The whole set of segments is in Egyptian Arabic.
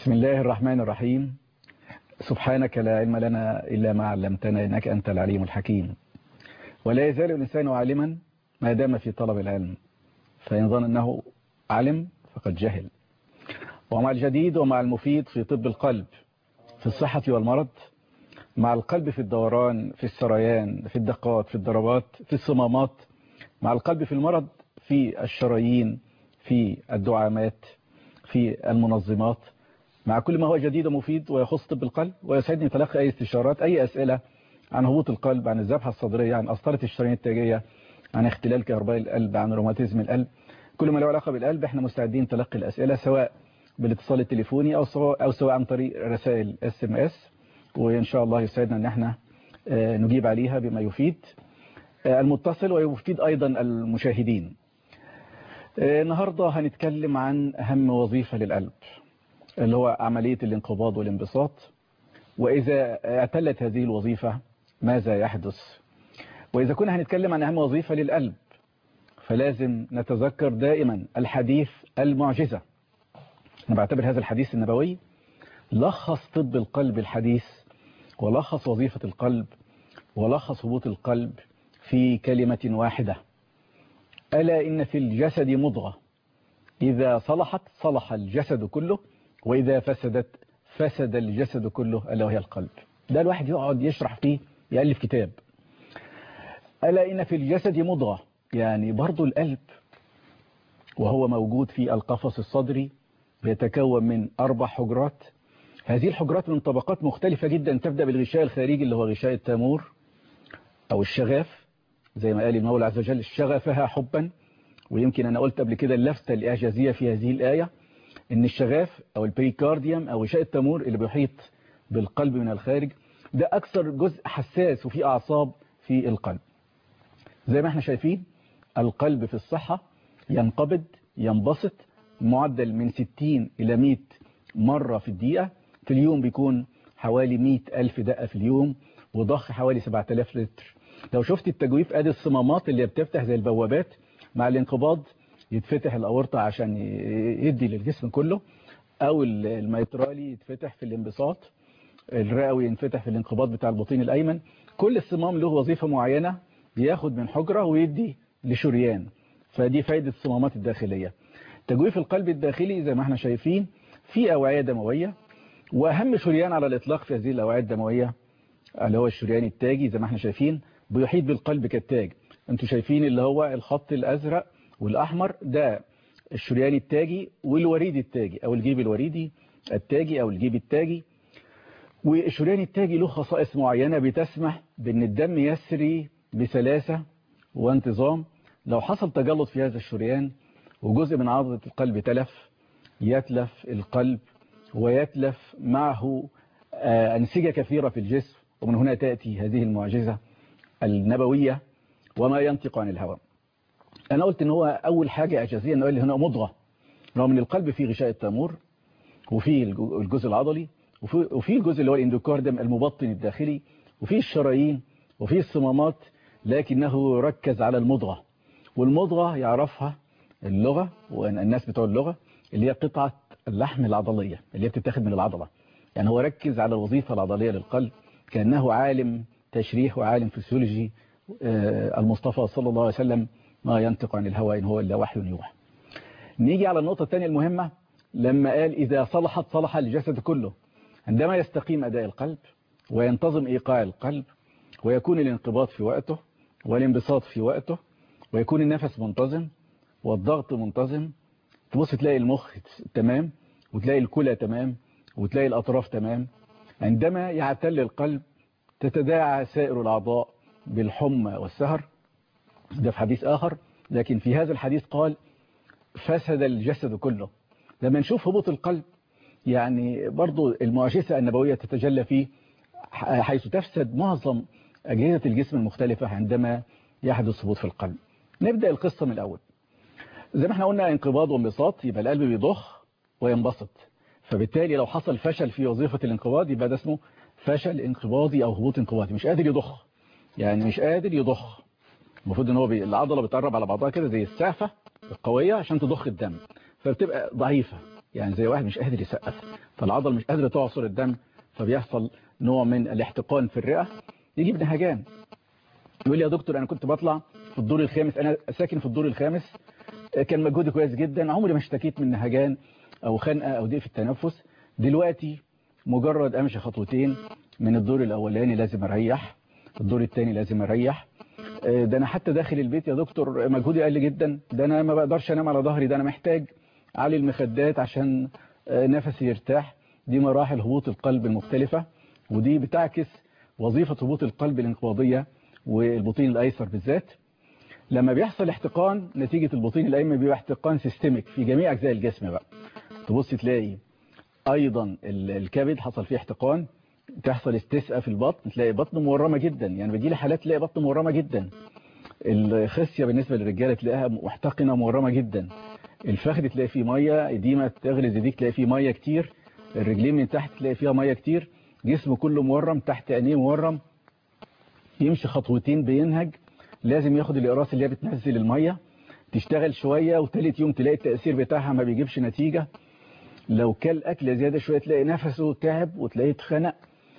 بسم الله الرحمن الرحيم سبحانك لا علم لنا إلا ما علمتنا إنك أنت العليم الحكيم ولا يزال الإنسان عالما ما دام في طلب العلم فإن ظن أنه علم فقد جهل ومع الجديد ومع المفيد في طب القلب في الصحة والمرض مع القلب في الدوران في السريان في الدقات في الضربات في الصمامات مع القلب في المرض في الشرايين في الدعامات في المنظمات مع كل ما هو جديد ومفيد ويخص طب القلب ويسعدني تلقي أي استشارات أي أسئلة عن هبوط القلب عن الذبحة الصدرية عن أسطرة الشرايين التاجية عن اختلال كهرباء القلب عن روماتيزم القلب كل ما له علاقة بالقلب احنا مستعدين تلقي الأسئلة سواء بالاتصال التليفوني أو سواء, أو سواء عن طريق رسائل اس ام اس وإن شاء الله يسعدنا أن احنا نجيب عليها بما يفيد المتصل ويفيد أيضا المشاهدين النهاردة هنتكلم عن أهم وظيفة للقلب اللي هو عملية الانقباض والانبساط وإذا اعتلت هذه الوظيفة ماذا يحدث وإذا كنا هنتكلم عن أهم وظيفة للقلب فلازم نتذكر دائما الحديث المعجزة أنا بعتبر هذا الحديث النبوي لخص طب القلب الحديث ولخص وظيفة القلب ولخص هبوط القلب في كلمة واحدة ألا إن في الجسد مضغة إذا صلحت صلح الجسد كله وإذا فسدت فسد الجسد كله ألا وهي القلب ده الواحد يقعد يشرح فيه يألف كتاب ألا إن في الجسد مضغة يعني برضو القلب وهو موجود في القفص الصدري بيتكون من أربع حجرات هذه الحجرات من طبقات مختلفة جدا تبدأ بالغشاء الخارجي اللي هو غشاء التامور أو الشغاف زي ما قال المولى عز وجل شغفها حبا ويمكن أنا قلت قبل كده اللفتة الإعجازية في هذه الآية إن الشغاف أو البريكارديوم أو غشاء التامور اللي بيحيط بالقلب من الخارج ده أكثر جزء حساس وفيه أعصاب في القلب زي ما احنا شايفين القلب في الصحة ينقبض ينبسط معدل من 60 إلى 100 مرة في الدقيقة في اليوم بيكون حوالي 100 ألف دقة في اليوم وضخ حوالي 7000 لتر لو شفت التجويف ادي الصمامات اللي بتفتح زي البوابات مع الانقباض يتفتح الأورطة عشان يدي للجسم كله أو الميترالي يتفتح في الانبساط الرئوي ينفتح في الانقباض بتاع البطين الأيمن كل الصمام له وظيفة معينة بياخد من حجرة ويدي لشريان فدي فايدة الصمامات الداخلية تجويف القلب الداخلي زي ما احنا شايفين في أوعية دموية وأهم شريان على الإطلاق في هذه الأوعية الدموية اللي هو الشريان التاجي زي ما احنا شايفين بيحيط بالقلب كالتاج انتوا شايفين اللي هو الخط الأزرق والأحمر ده الشريان التاجي والوريد التاجي أو الجيب الوريدي التاجي أو الجيب التاجي والشريان التاجي له خصائص معينة بتسمح بأن الدم يسري بسلاسة وانتظام لو حصل تجلط في هذا الشريان وجزء من عضلة القلب تلف يتلف القلب ويتلف معه أنسجة كثيرة في الجسم ومن هنا تأتي هذه المعجزة النبوية وما ينطق عن الهوى أنا قلت إن هو أول حاجة إعجازية إنه قال لي هنا مضغة رغم من القلب فيه غشاء التامور وفيه الجزء العضلي وفيه الجزء اللي هو الاندوكاردم المبطن الداخلي وفيه الشرايين وفيه الصمامات لكنه ركز على المضغة والمضغة يعرفها اللغة والناس بتوع اللغة اللي هي قطعة اللحم العضلية اللي هي بتتاخد من العضلة يعني هو ركز على الوظيفة العضلية للقلب كأنه عالم تشريح وعالم فسيولوجي المصطفى صلى الله عليه وسلم ما ينطق عن الهوى إن هو إلا وحي يوحى نيجي على النقطة الثانية المهمة لما قال إذا صلحت صلح الجسد كله عندما يستقيم أداء القلب وينتظم إيقاع القلب ويكون الانقباض في وقته والانبساط في وقته ويكون النفس منتظم والضغط منتظم تبص تلاقي المخ تمام وتلاقي الكلى تمام وتلاقي الأطراف تمام عندما يعتل القلب تتداعى سائر الأعضاء بالحمى والسهر ده في حديث آخر لكن في هذا الحديث قال فسد الجسد كله لما نشوف هبوط القلب يعني برضو المعجزة النبوية تتجلى فيه حيث تفسد معظم أجهزة الجسم المختلفة عندما يحدث هبوط في القلب نبدأ القصة من الأول زي ما احنا قلنا انقباض وانبساط يبقى القلب بيضخ وينبسط فبالتالي لو حصل فشل في وظيفة الانقباض يبقى ده اسمه فشل انقباضي أو هبوط انقباضي مش قادر يضخ يعني مش قادر يضخ المفروض ان هو بي... العضلة بتقرب على بعضها كده زي السعفة القوية عشان تضخ الدم فبتبقى ضعيفة يعني زي واحد مش قادر يسقف فالعضل مش قادرة تعصر الدم فبيحصل نوع من الاحتقان في الرئة يجي بنهجان يقول لي يا دكتور انا كنت بطلع في الدور الخامس انا ساكن في الدور الخامس كان مجهودي كويس جدا عمري ما اشتكيت من نهجان او خنقه او ضيق في التنفس دلوقتي مجرد امشي خطوتين من الدور الاولاني لازم اريح الدور الثاني لازم اريح ده انا حتى داخل البيت يا دكتور مجهودي قل جدا ده انا ما بقدرش انام على ظهري ده انا محتاج اعلي المخدات عشان نفسي يرتاح دي مراحل هبوط القلب المختلفة ودي بتعكس وظيفة هبوط القلب الانقباضية والبطين الايسر بالذات لما بيحصل احتقان نتيجة البطين الايمن بيبقى احتقان سيستميك في جميع اجزاء الجسم بقى تبص تلاقي ايضا الكبد حصل فيه احتقان تحصل استسقى في البطن تلاقي بطن مورمة جدا يعني بيجي لي حالات تلاقي بطن مورمة جدا الخصية بالنسبة للرجالة تلاقيها محتقنة مورمة جدا الفخذ تلاقي فيه مية اديمة تغرز ايديك تلاقي فيه مية كتير الرجلين من تحت تلاقي فيها مية كتير جسم كله مورم تحت عينيه مورم يمشي خطوتين بينهج لازم ياخد الاقراص اللي هي بتنزل المية تشتغل شوية وتالت يوم تلاقي التأثير بتاعها ما بيجيبش نتيجة لو كل أكل زيادة شوية تلاقي نفسه تعب وتلاقيه اتخنق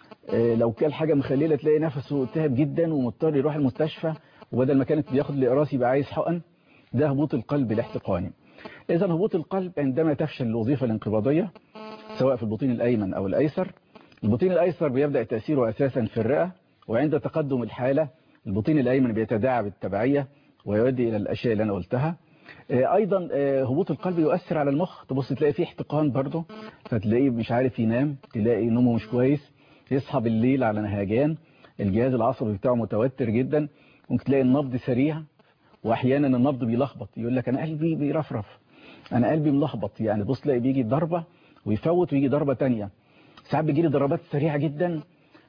لو كل حاجة مخليلة تلاقي نفسه تعب جدا ومضطر يروح المستشفى وبدل ما كانت بياخد الاقراص يبقى عايز حقن ده هبوط القلب الاحتقاني إذا هبوط القلب عندما تفشل الوظيفة الانقباضية سواء في البطين الأيمن أو الأيسر البطين الأيسر بيبدأ تأثيره أساسا في الرئة وعند تقدم الحالة البطين الأيمن بيتداعى بالتبعية ويؤدي إلى الأشياء اللي أنا قلتها أيضا هبوط القلب يؤثر على المخ تبص تلاقي فيه احتقان برضه فتلاقيه مش عارف ينام تلاقي نومه مش كويس يصحى بالليل على نهجان الجهاز العصبي بتاعه متوتر جدا ممكن تلاقي النبض سريع واحيانا النبض بيلخبط يقول لك انا قلبي بيرفرف انا قلبي ملخبط يعني بص تلاقي بيجي ضربه ويفوت ويجي ضربه ثانيه ساعات بيجي لي ضربات سريعه جدا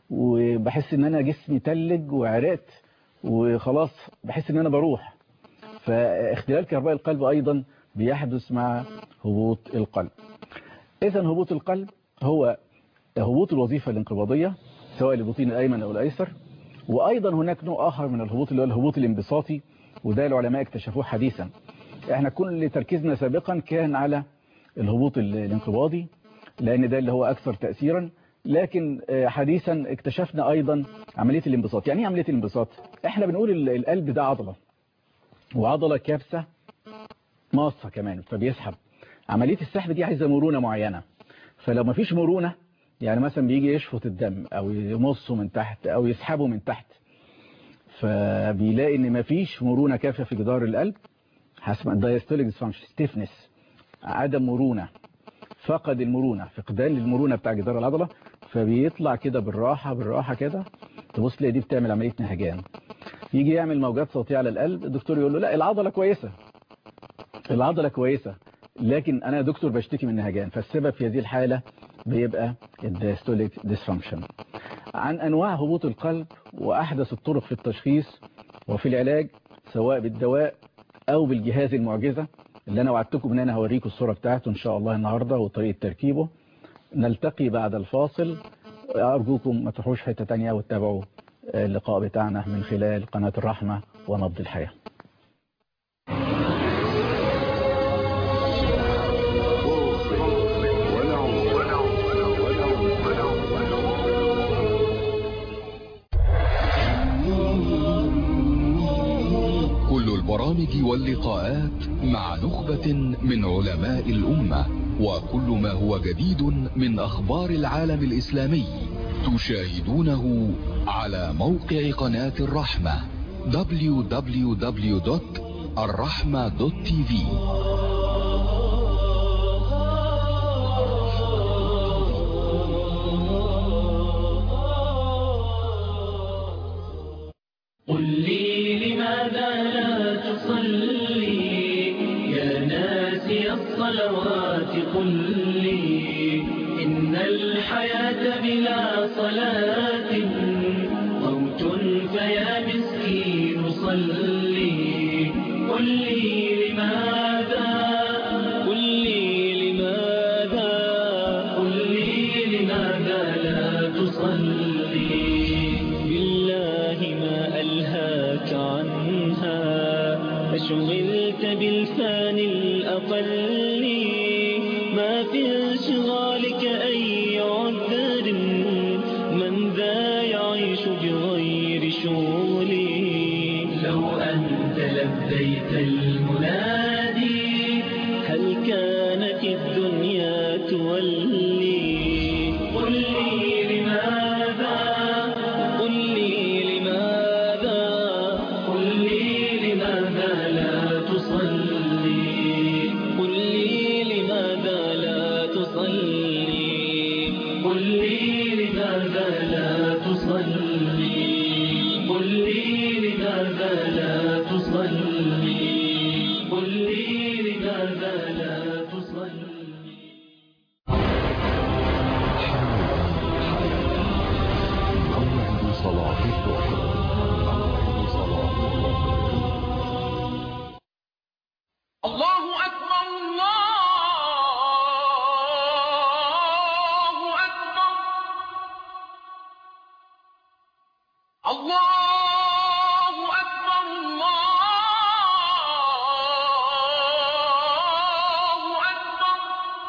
وبحس ان انا جسمي تلج وعرقت وخلاص بحس ان انا بروح فاختلال كهرباء القلب ايضا بيحدث مع هبوط القلب اذا هبوط القلب هو هبوط الوظيفه الانقباضيه سواء للبطين الايمن او الايسر وايضا هناك نوع اخر من الهبوط اللي هو الهبوط الانبساطي وده العلماء اكتشفوه حديثا احنا كل تركيزنا سابقا كان على الهبوط الانقباضي لان ده اللي هو اكثر تأثيرا لكن حديثا اكتشفنا ايضا عملية الانبساط يعني ايه عملية الانبساط احنا بنقول القلب ده عضلة وعضلة كابسة ماصة كمان فبيسحب عملية السحب دي عايزة مرونة معينة فلو ما فيش مرونة يعني مثلا بيجي يشفط الدم او يمصه من تحت او يسحبه من تحت فبيلاقي ان مفيش مرونة كافية في جدار القلب حسب الدايستوليك ديسفانكشن ستيفنس عدم مرونة فقد المرونة فقدان المرونة بتاع جدار العضلة فبيطلع كده بالراحة بالراحة كده تبص تلاقي دي بتعمل عملية نهجان يجي يعمل موجات صوتية على القلب الدكتور يقول له لا العضلة كويسة العضلة كويسة لكن انا يا دكتور بشتكي من نهجان فالسبب في هذه الحالة بيبقى الدايستوليك ديسفانكشن عن انواع هبوط القلب واحدث الطرق في التشخيص وفي العلاج سواء بالدواء او بالجهاز المعجزة اللي انا وعدتكم ان انا هوريكم الصورة بتاعته ان شاء الله النهاردة وطريقة تركيبه نلتقي بعد الفاصل ارجوكم ما تروحوش حتة تانية وتتابعوا اللقاء بتاعنا من خلال قناة الرحمة ونبض الحياة البرامج واللقاءات مع نخبة من علماء الأمة وكل ما هو جديد من أخبار العالم الإسلامي تشاهدونه على موقع قناة الرحمة www.الرحمة.tv قل لي لماذا لا تصلي يا ناسي الصلوات قل لي إن الحياة بلا صلاة موت فيا مسكين صلي قل لي لماذا قل لي لماذا قل لي لماذا لا تصلي بالله ما ألهاك عنها أشغلت بالفان الأقل ما في أشغالك أي عذر من ذا يعيش بغير شغلي لو أنت لبيت المنادي هل كانت الدنيا تولي قل لي لماذا قل لي لماذا قل لي لماذا لا تصلي قل لي لماذا لا تصلي قل لي لماذا لا تصلي قل لي لماذا لا تصلي قل لي لماذا لا تصلي موعد صلاة الظهر موعد صلاة الظهر الله أكبر الله أكبر الله أكبر الله أكبر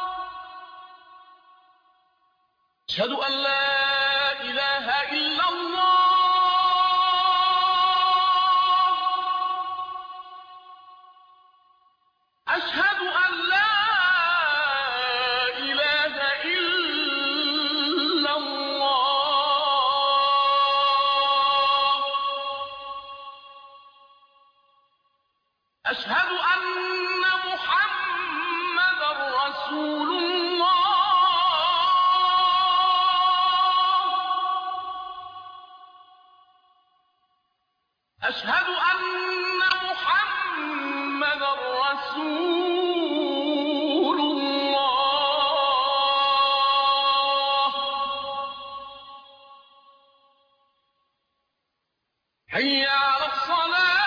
أشهد أن لا إله إلا الله أشهد أن لا إله إلا الله أشهد أن محمدا رسول الله أشهد أن محمدا رسول الله حي على الصلاة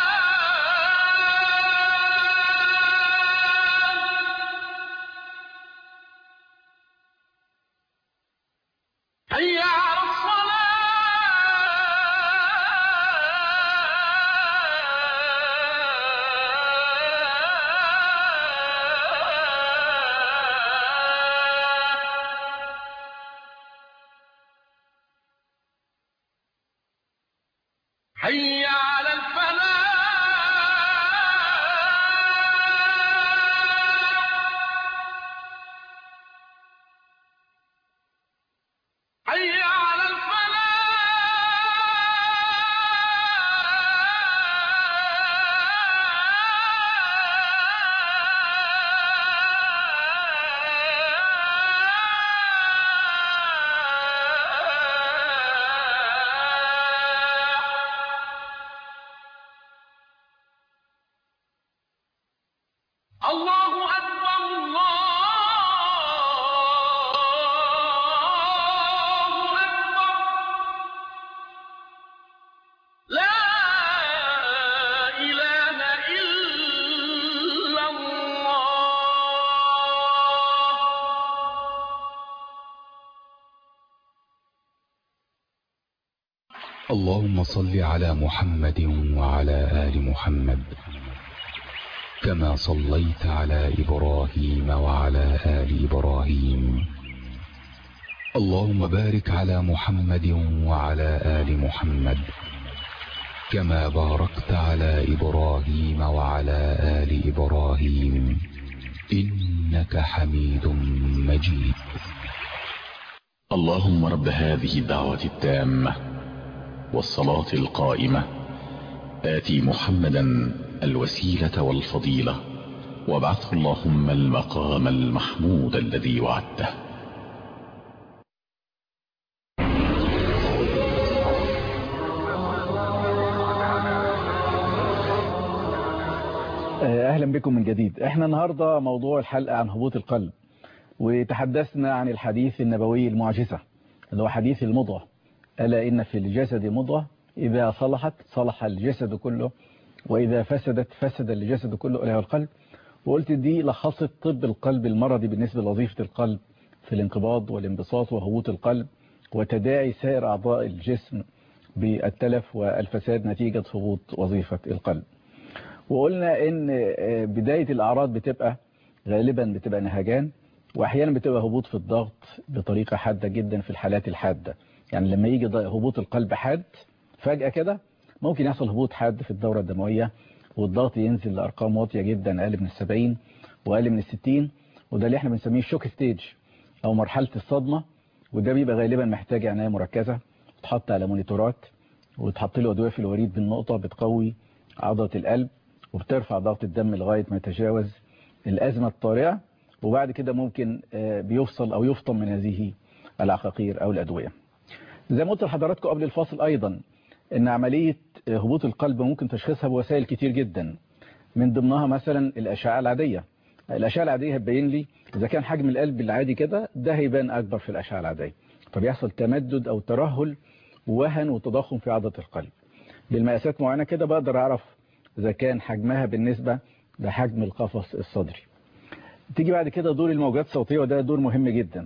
حي على الصلاة حي على الفلاح حي على الفلاح الله أكبر الله أكبر لا إله إلا الله اللهم صل على محمد وعلى آل محمد كما صليت على إبراهيم وعلى آل إبراهيم اللهم بارك على محمد وعلى آل محمد كما باركت على إبراهيم وعلى آل إبراهيم إنك حميد مجيد اللهم رب هذه الدعوة التامة والصلاة القائمة آتي محمدا الوسيلة والفضيلة وابعثه اللهم المقام المحمود الذي وعدته أهلا بكم من جديد احنا النهاردة موضوع الحلقة عن هبوط القلب وتحدثنا عن الحديث النبوي المعجزة اللي هو حديث المضغة ألا إن في الجسد مضغة إذا صلحت صلح الجسد كله وإذا فسدت فسد الجسد كله ألا هو القلب وقلت دي لخصت طب القلب المرضي بالنسبة لوظيفة القلب في الانقباض والانبساط وهبوط القلب وتداعي سائر أعضاء الجسم بالتلف والفساد نتيجة هبوط وظيفة القلب وقلنا ان بداية الأعراض بتبقى غالبا بتبقى نهجان واحيانا بتبقى هبوط في الضغط بطريقة حادة جدا في الحالات الحادة يعني لما يجي ض- هبوط القلب حاد فجأة كده ممكن يحصل هبوط حاد في الدورة الدموية والضغط ينزل لأرقام واطية جدا أقل من السبعين وأقل من الستين وده اللي احنا بنسميه الشوك ستيج أو مرحلة الصدمة وده بيبقى غالبا محتاج عناية مركزة تحط على مونيتورات وتحط له أدوية في الوريد بالنقطة بتقوي عضلة القلب وبترفع ضغط الدم لغاية ما يتجاوز الأزمة الطارئة وبعد كده ممكن آه، بيفصل أو يفطم من هذه العقاقير أو الأدوية زي ما قلت لحضراتكم قبل الفاصل أيضا أن عملية آه، هبوط القلب ممكن تشخيصها بوسائل كتير جدا من ضمنها مثلا الأشعة العادية الأشعة العادية هتبين لي إذا كان حجم القلب العادي كده ده هيبان أكبر في الأشعة العادية فبيحصل تمدد أو ترهل ووهن وتضخم في عضلة القلب بالمقاسات معينة كده بقدر أعرف إذا كان حجمها بالنسبة لحجم القفص الصدري تيجي بعد كده دور الموجات الصوتية وده دور مهم جدا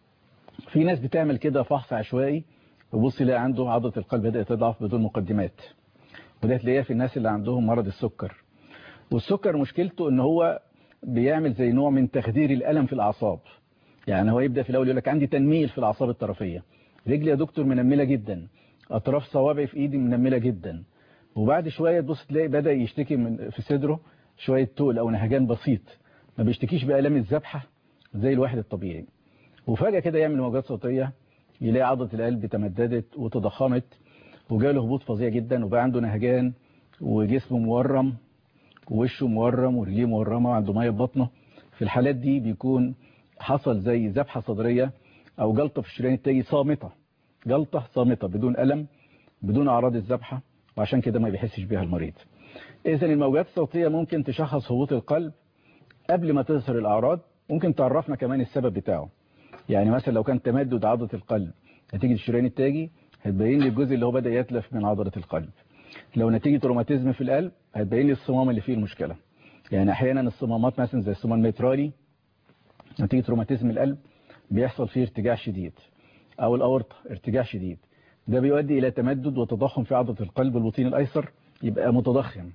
في ناس بتعمل كده فحص عشوائي وبص يلاقي عنده عضلة القلب بدأت تضعف بدون مقدمات وده تلاقيها في الناس اللي عندهم مرض السكر والسكر مشكلته ان هو بيعمل زي نوع من تخدير الألم في الأعصاب يعني هو يبدأ في الأول يقول لك عندي تنميل في الأعصاب الطرفية رجلي يا دكتور منملة جدا أطراف صوابعي في إيدي منملة جدا وبعد شوية تبص تلاقي بدأ يشتكي من في صدره شوية تول أو نهجان بسيط ما بيشتكيش بآلام الذبحة زي الواحد الطبيعي وفجأة كده يعمل موجات صوتية يلاقي عضلة القلب تمددت وتضخمت وجاله هبوط فظيع جدا وبقى عنده نهجان وجسمه مورم ووشه مورم ورجليه مورمة وعنده مية في بطنه في الحالات دي بيكون حصل زي ذبحة صدرية أو جلطة في الشريان التاجي صامتة جلطة صامتة بدون ألم بدون أعراض الذبحة وعشان كده ما بيحسش بيها المريض إذا الموجات الصوتية ممكن تشخص هبوط القلب قبل ما تظهر الأعراض ممكن تعرفنا كمان السبب بتاعه يعني مثلا لو كان تمدد عضلة القلب نتيجة الشريان التاجي هتبين لي الجزء اللي هو بدأ يتلف من عضلة القلب لو نتيجة روماتيزم في القلب هتبين لي الصمام اللي فيه المشكلة يعني أحيانا الصمامات مثلا زي الصمام الميترالي نتيجة روماتيزم القلب بيحصل فيه ارتجاع شديد أو الأورطة ارتجاع شديد ده بيؤدي إلى تمدد وتضخم في عضلة القلب البطين الأيسر يبقى متضخم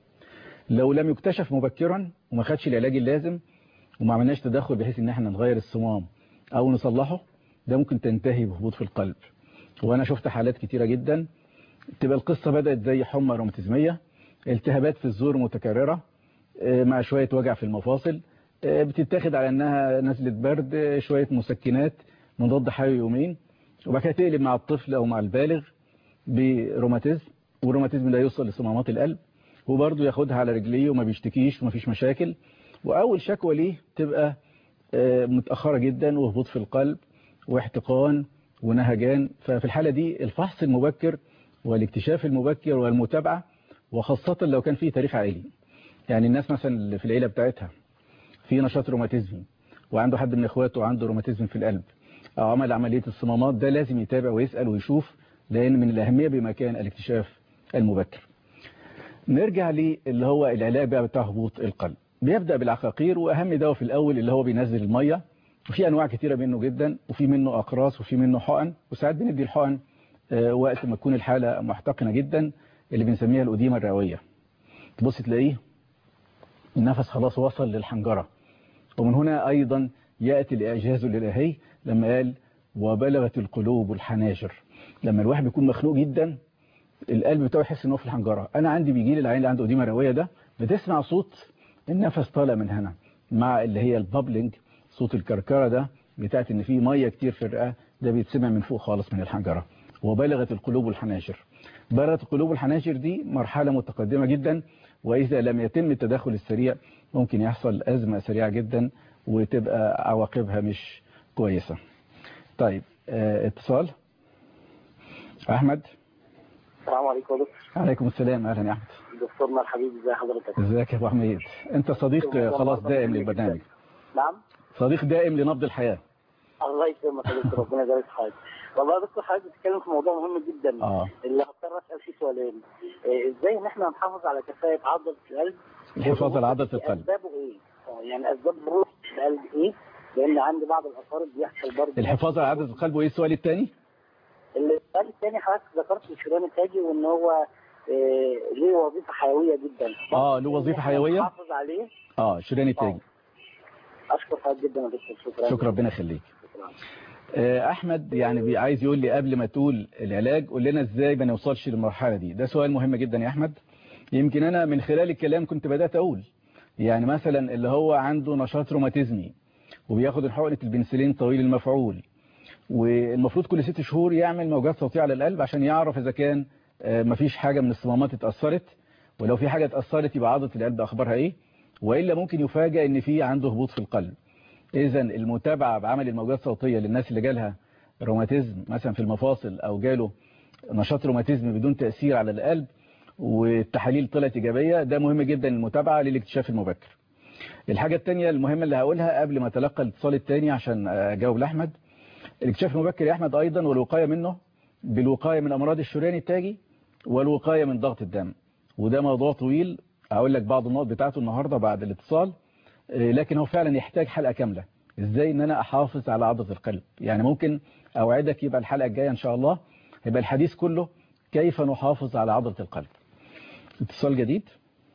لو لم يكتشف مبكرا وما خدش العلاج اللازم وما عملناش تدخل بحيث ان احنا نغير الصمام او نصلحه ده ممكن تنتهي بهبوط في القلب وانا شفت حالات كتيرة جدا تبقى القصة بدأت زي حمى روماتيزمية التهابات في الزور متكررة آه، مع شوية وجع في المفاصل آه، بتتاخد على انها نزلة برد آه، شوية مسكنات مضاد حيوي يومين وبعد كده تقلب مع الطفل او مع البالغ بروماتيزم والروماتيزم ده يوصل لصمامات القلب وبرضه ياخدها على رجليه وما بيشتكيش ومفيش مشاكل واول شكوى ليه تبقى آه، متأخرة جدا وهبوط في القلب واحتقان ونهجان ففي الحالة دي الفحص المبكر والاكتشاف المبكر والمتابعة وخاصة لو كان فيه تاريخ عائلي يعني الناس مثلا اللي في العيلة بتاعتها في نشاط روماتيزمي وعنده حد من اخواته عنده روماتيزم في القلب او عمل عملية الصمامات ده لازم يتابع ويسأل ويشوف لان من الاهمية بمكان الاكتشاف المبكر نرجع اللي هو العلاج بقى بتاع هبوط القلب بيبدأ بالعقاقير واهم دواء في الاول اللي هو بينزل المية وفي انواع كتيرة منه جدا وفي منه اقراص وفي منه حقن وساعات بندي الحقن آه، وقت ما تكون الحالة محتقنة جدا اللي بنسميها الأديمة الرئوية تبص تلاقيه النفس خلاص وصل للحنجرة ومن هنا أيضا يأتي الإعجاز الإلهي لما قال وبلغت القلوب الحناجر لما الواحد بيكون مخنوق جدا القلب بتاعه يحس انه في الحنجرة انا عندي بيجي لي العين اللي عنده أديمة رئوية ده بتسمع صوت النفس طالع من هنا مع اللي هي البابلينج صوت الكركرة ده بتاعت ان في مية كتير في الرئة ده بيتسمع من فوق خالص من الحنجرة وبلغت القلوب الحناجر بلغت القلوب الحناجر دي مرحلة متقدمة جدا وإذا لم يتم التدخل السريع ممكن يحصل أزمة سريعة جدا وتبقى عواقبها مش كويسة طيب اه اتصال أحمد السلام عليكم يا دكتور عليكم السلام أهلا يا أحمد دكتورنا الحبيب ازي حضرتك ازيك يا أبو حميد أنت صديق آه، خلاص دائم للبرنامج نعم صديق دائم لنبض الحياة الله يكرمك يا دكتور ربنا يبارك في حضرتك والله يا دكتور حضرتك بتتكلم في موضوع مهم جدا آه. اللي هضطر اسال فيه سؤالين إيه، ازاي ان احنا نحافظ على كفاءه عضله القلب الحفاظ على عضلة القلب اسبابه ايه آه، يعني اسباب ظهور القلب ايه لان عندي بعض الاقارب بيحصل برضه الحفاظ على عضلة القلب وإيه السؤال الثاني السؤال الثاني حضرتك ذكرت الشريان التاجي وان هو إيه، ليه وظيفه حيويه جدا آه، له وظيفة إن إحنا حيوية؟ نحافظ عليه اه شريان التاجي اشكر حضرتك جدا يا دكتور شكرا شكرا ربنا يخليك شكرا آه، احمد يعني بي- عايز يقول لي قبل ما تقول العلاج قول لنا ازاي ما نوصلش للمرحله دي ده سؤال مهم جدا يا احمد يمكن انا من خلال الكلام كنت بدات اقول يعني مثلا اللي هو عنده نشاط روماتيزمي وبياخد حقنه البنسلين طويل المفعول والمفروض كل ست شهور يعمل موجات صوتيه على القلب عشان يعرف اذا كان آه، مفيش حاجه من الصمامات اتاثرت ولو في حاجه اتاثرت يبقى عضله القلب اخبارها ايه والا ممكن يفاجئ ان في عنده هبوط في القلب اذا المتابعه بعمل الموجات الصوتيه للناس اللي جالها روماتيزم مثلا في المفاصل او جاله نشاط روماتيزم بدون تاثير على القلب والتحاليل طلعت ايجابيه ده مهم جدا المتابعه للاكتشاف المبكر الحاجه الثانيه المهمه اللي هقولها قبل ما اتلقى الاتصال الثاني عشان اجاوب لاحمد الاكتشاف المبكر يا احمد ايضا والوقايه منه بالوقايه من امراض الشريان التاجي والوقايه من ضغط الدم وده موضوع طويل هقول لك بعض النقط بتاعته النهارده بعد الاتصال آه، لكن هو فعلا يحتاج حلقه كامله ازاي ان انا احافظ على عضله القلب يعني ممكن اوعدك يبقى الحلقه الجايه ان شاء الله يبقى الحديث كله كيف نحافظ على عضله القلب اتصال جديد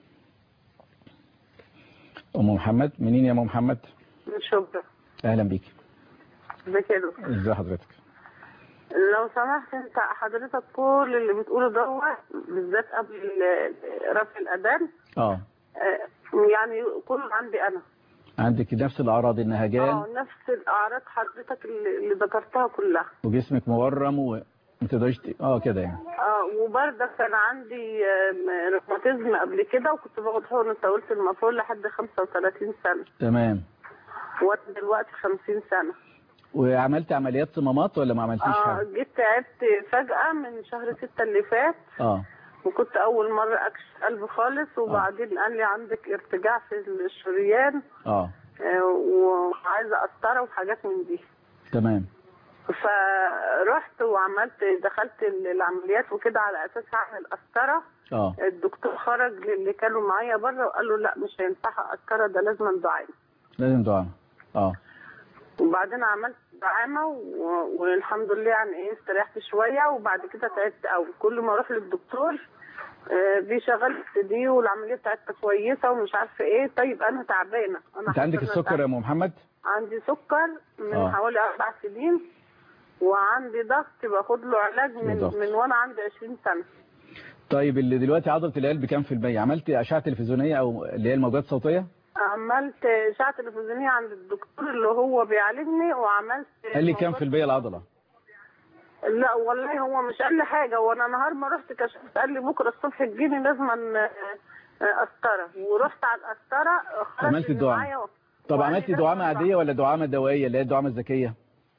ام محمد منين يا ام محمد شكرا اهلا بيك ازيك يا دكتور ازي حضرتك لو سمحت انت حضرتك كل اللي بتقوله دوت بالذات قبل ال- رفع الاذان اه آه، يعني كله عندي انا عندك نفس الاعراض اه النهجان نفس الاعراض حضرتك اللي, اللي ذكرتها كلها وجسمك مورم وما تقدريش ت- اه كده يعني اه وبرضك كان عندي آم، روماتيزم قبل كده وكنت باخد حقن طويلة المفعول لحد 35 سنة تمام وانا دلوقتي 50 سنة وعملت عمليات صمامات ولا ما عملتيش اه حاجه جيت تعبت فجأة من شهر ستة اللي فات اه وكنت اول مرة اكشف قلب خالص وبعدين قال لي عندك ارتجاع في الشريان اه آه، وعايزة قسطرة وحاجات من دي تمام فرحت وعملت دخلت العمليات وكده على اساس اعمل قسطرة اه الدكتور خرج للي كانوا معايا بره وقال له لا مش هينفعها قسطرة ده لازم دعامة لازم دعاء اه وبعدين عملت دعامة و- والحمد لله يعني ايه استريحت شوية وبعد كده تعبت قوي كل ما اروح للدكتور آه، بيشغل دي والعملية بتاعتها كويسة ومش عارفة ايه طيب انا تعبانة انا انت عندك حاسة إن أنا السكر يا ام محمد عندي سكر من آه. آه. حوالي اربع سنين وعندي ضغط باخد له علاج من ضغط. من وانا عندي 20 سنه طيب اللي دلوقتي عضله القلب كام في المية عملت اشعه تلفزيونيه او اللي هي الموجات الصوتيه عملت اشعه تلفزيونيه عند الدكتور اللي هو بيعالجني وعملت قال لي كام في المية العضله لا والله هو مش قال لي حاجه وانا نهار ما رحت كشفت قال لي بكره الصبح تجيني لازم قسطره ورحت على القسطره خرج عملت اللي الدعامة. معايا طب وقال لي عملتي لازم دعامه أطلع. عاديه ولا دعامه دوائيه اللي هي الدعامه الذكيه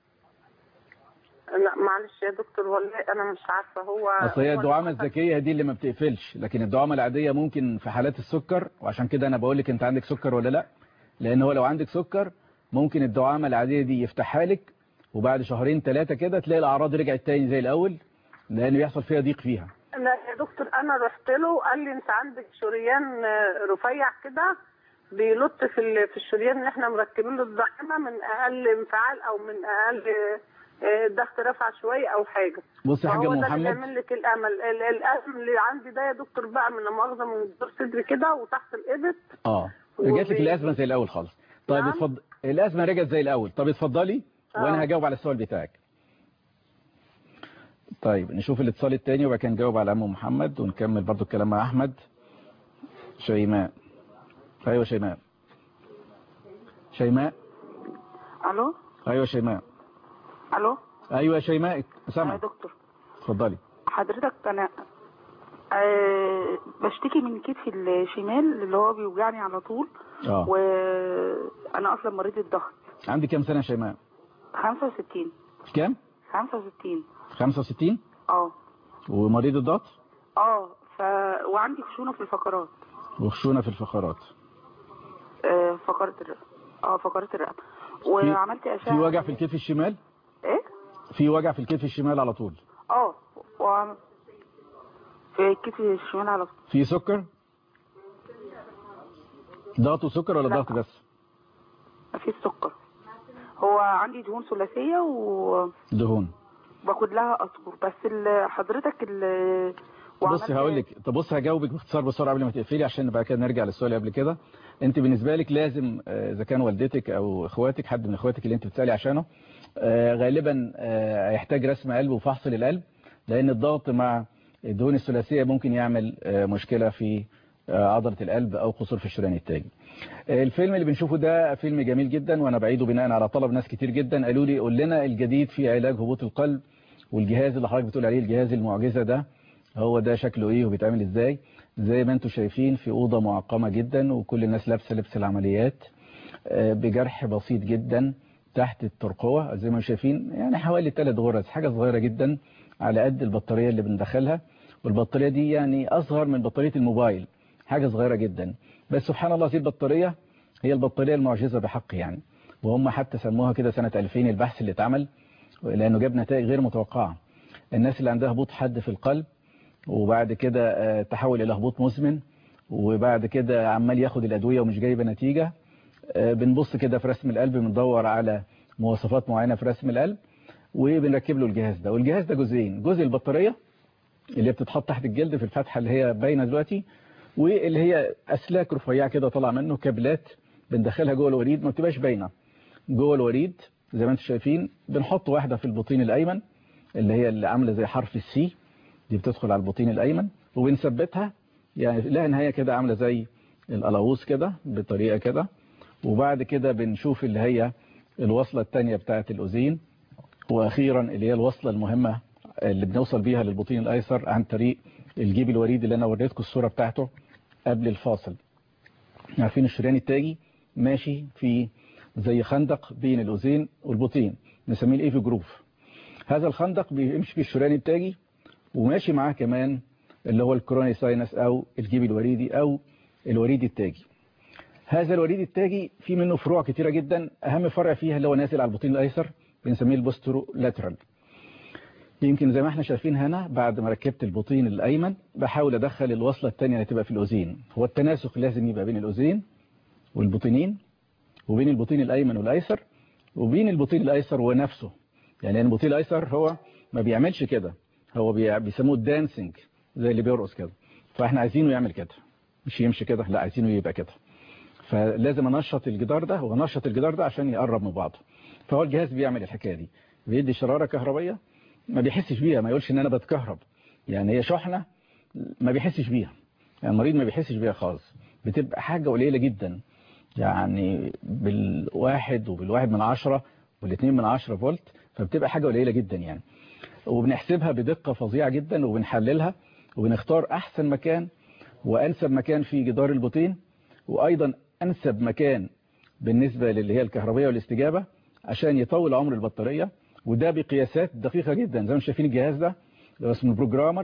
لا معلش يا دكتور والله انا مش عارفه هو اصل هي هو الدعامه اللي- الذكيه دي اللي ما بتقفلش لكن الدعامه العاديه ممكن في حالات السكر وعشان كده انا بقول لك انت عندك سكر ولا لا لان هو لو عندك سكر ممكن الدعامه العاديه دي يفتحها لك وبعد شهرين ثلاثه كده تلاقي الاعراض رجعت تاني زي الاول لان بيحصل فيها ضيق فيها لا يا دكتور انا رحت له قال لي انت عندك شريان آه، رفيع كده بيلط في ال- في الشريان اللي احنا مركبين له الدعامه من اقل انفعال او من اقل آه، ضغط رفع شويه او حاجه بص يا حاجه فهو ام ده اللي محمد بيعمل لك الامل ال- الالم اللي عندي ده يا دكتور بقى من لا مؤاخذه من دور صدري كده وتحت الابط اه رجعت لك وبي- الازمه زي الاول خالص طيب نعم. اتفضل الازمه رجعت زي الاول طب اتفضلي وانا آه. هجاوب على السؤال بتاعك طيب نشوف الاتصال الثاني وبعد كده نجاوب على ام محمد ونكمل برضو الكلام مع احمد شيماء ايوه شيماء شيماء الو ايوه شيماء الو ايوه يا شيماء يا سامع دكتور اتفضلي حضرتك انا أه بشتكي من كتفي الشمال اللي هو بيوجعني على طول اه وانا اصلا مريض الضغط عندي كام سنه يا شيماء 65 كام 65 65 اه ومريض الضغط اه ف وعندي خشونه في الفقرات وخشونه في الفقرات آه فقرة الرقبة اه فقرة الرقبة وعملت اشعة في وجع في الكتف الشمال ايه في وجع في الكتف الشمال على طول اه وعم... في كتفي الشمال على طول في سكر ضغط وسكر ولا لا. ضغط بس مفيش سكر هو عندي دهون ثلاثية و دهون باخد لها قطور بس ال- حضرتك ال بص هقول لك طب بص هجاوبك باختصار بسرعه قبل ما تقفلي عشان بعد كده نرجع للسؤال اللي قبل كده انت بالنسبه لك لازم آه، اذا كان والدتك او اخواتك حد من اخواتك اللي انت بتسالي عشانه آه، غالبا آه، هيحتاج رسم قلب وفحص للقلب لان الضغط مع الدهون الثلاثيه ممكن يعمل آه، مشكله في آه، عضله القلب او قصور في الشريان التاجي آه، الفيلم اللي بنشوفه ده فيلم جميل جدا وانا بعيده بناء على طلب ناس كتير جدا قالوا لي قول لنا الجديد في علاج هبوط القلب والجهاز اللي حضرتك بتقول عليه الجهاز المعجزه ده هو ده شكله ايه وبيتعمل ازاي زي ما انتم شايفين في اوضه معقمه جدا وكل الناس لابسه لبس العمليات آه، بجرح بسيط جدا تحت الترقوه زي ما شايفين يعني حوالي ثلاث غرز حاجه صغيره جدا على قد البطاريه اللي بندخلها والبطاريه دي يعني اصغر من بطاريه الموبايل حاجه صغيره جدا بس سبحان الله هذه البطاريه هي البطاريه المعجزه بحق يعني وهم حتى سموها كده سنه 2000 البحث اللي اتعمل لانه جاب نتائج غير متوقعه الناس اللي عندها هبوط حد في القلب وبعد كده آه، تحول الى هبوط مزمن وبعد كده عمال ياخد الادويه ومش جايبه نتيجه آه، بنبص كده في رسم القلب بندور على مواصفات معينه في رسم القلب وبنركب له الجهاز ده والجهاز ده جزئين جزء البطاريه اللي بتتحط تحت الجلد في الفتحه اللي هي باينه دلوقتي واللي هي اسلاك رفيعه كده طالعه منه كابلات بندخلها جوه الوريد ما بتبقاش باينه جوه الوريد زي ما انتم شايفين بنحط واحده في البطين الايمن اللي هي اللي عامله زي حرف السي دي بتدخل على البطين الايمن وبنثبتها يعني لها نهايه كده عامله زي القلاووز كده بطريقه كده وبعد كده بنشوف اللي هي الوصله الثانيه بتاعه الاذين واخيرا اللي هي الوصله المهمه اللي بنوصل بيها للبطين الايسر عن طريق الجيب الوريد اللي انا وريتكم الصوره بتاعته قبل الفاصل عارفين الشريان التاجي ماشي في زي خندق بين الاذين والبطين نسميه الايفي جروف هذا الخندق بيمشي في الشريان التاجي وماشي معاه كمان اللي هو الكروني ساينس او الجيب الوريدي او الوريد التاجي هذا الوريد التاجي في منه فروع كتيرة جدا اهم فرع فيها اللي هو نازل على البطين الايسر بنسميه البوسترو لاترال يمكن زي ما احنا شايفين هنا بعد ما ركبت البطين الايمن بحاول ادخل الوصله الثانيه اللي تبقى في الاذين هو التناسق لازم يبقى بين الاذين والبطينين وبين البطين الايمن والايسر وبين البطين الايسر ونفسه يعني البطين الايسر هو ما بيعملش كده هو بي- بيسموه دانسينج زي اللي بيرقص كده فاحنا عايزينه يعمل كده مش يمشي كده لا عايزينه يبقى كده فلازم انشط الجدار ده وانشط الجدار ده عشان يقرب من بعضه فهو الجهاز بيعمل الحكايه دي بيدي شراره كهربيه ما بيحسش بيها ما يقولش ان انا بتكهرب يعني هي شحنه ما بيحسش بيها يعني المريض ما بيحسش بيها خالص بتبقى حاجه قليله جدا يعني بالواحد وبالواحد من عشرة والاثنين من عشرة فولت فبتبقى حاجة قليلة جدا يعني وبنحسبها بدقة فظيعة جدا وبنحللها وبنختار أحسن مكان وأنسب مكان في جدار البطين وأيضا أنسب مكان بالنسبة للي هي الكهربية والاستجابة عشان يطول عمر البطارية وده بقياسات دقيقة جدا زي ما شايفين الجهاز ده اللي هو اسمه بروجرامر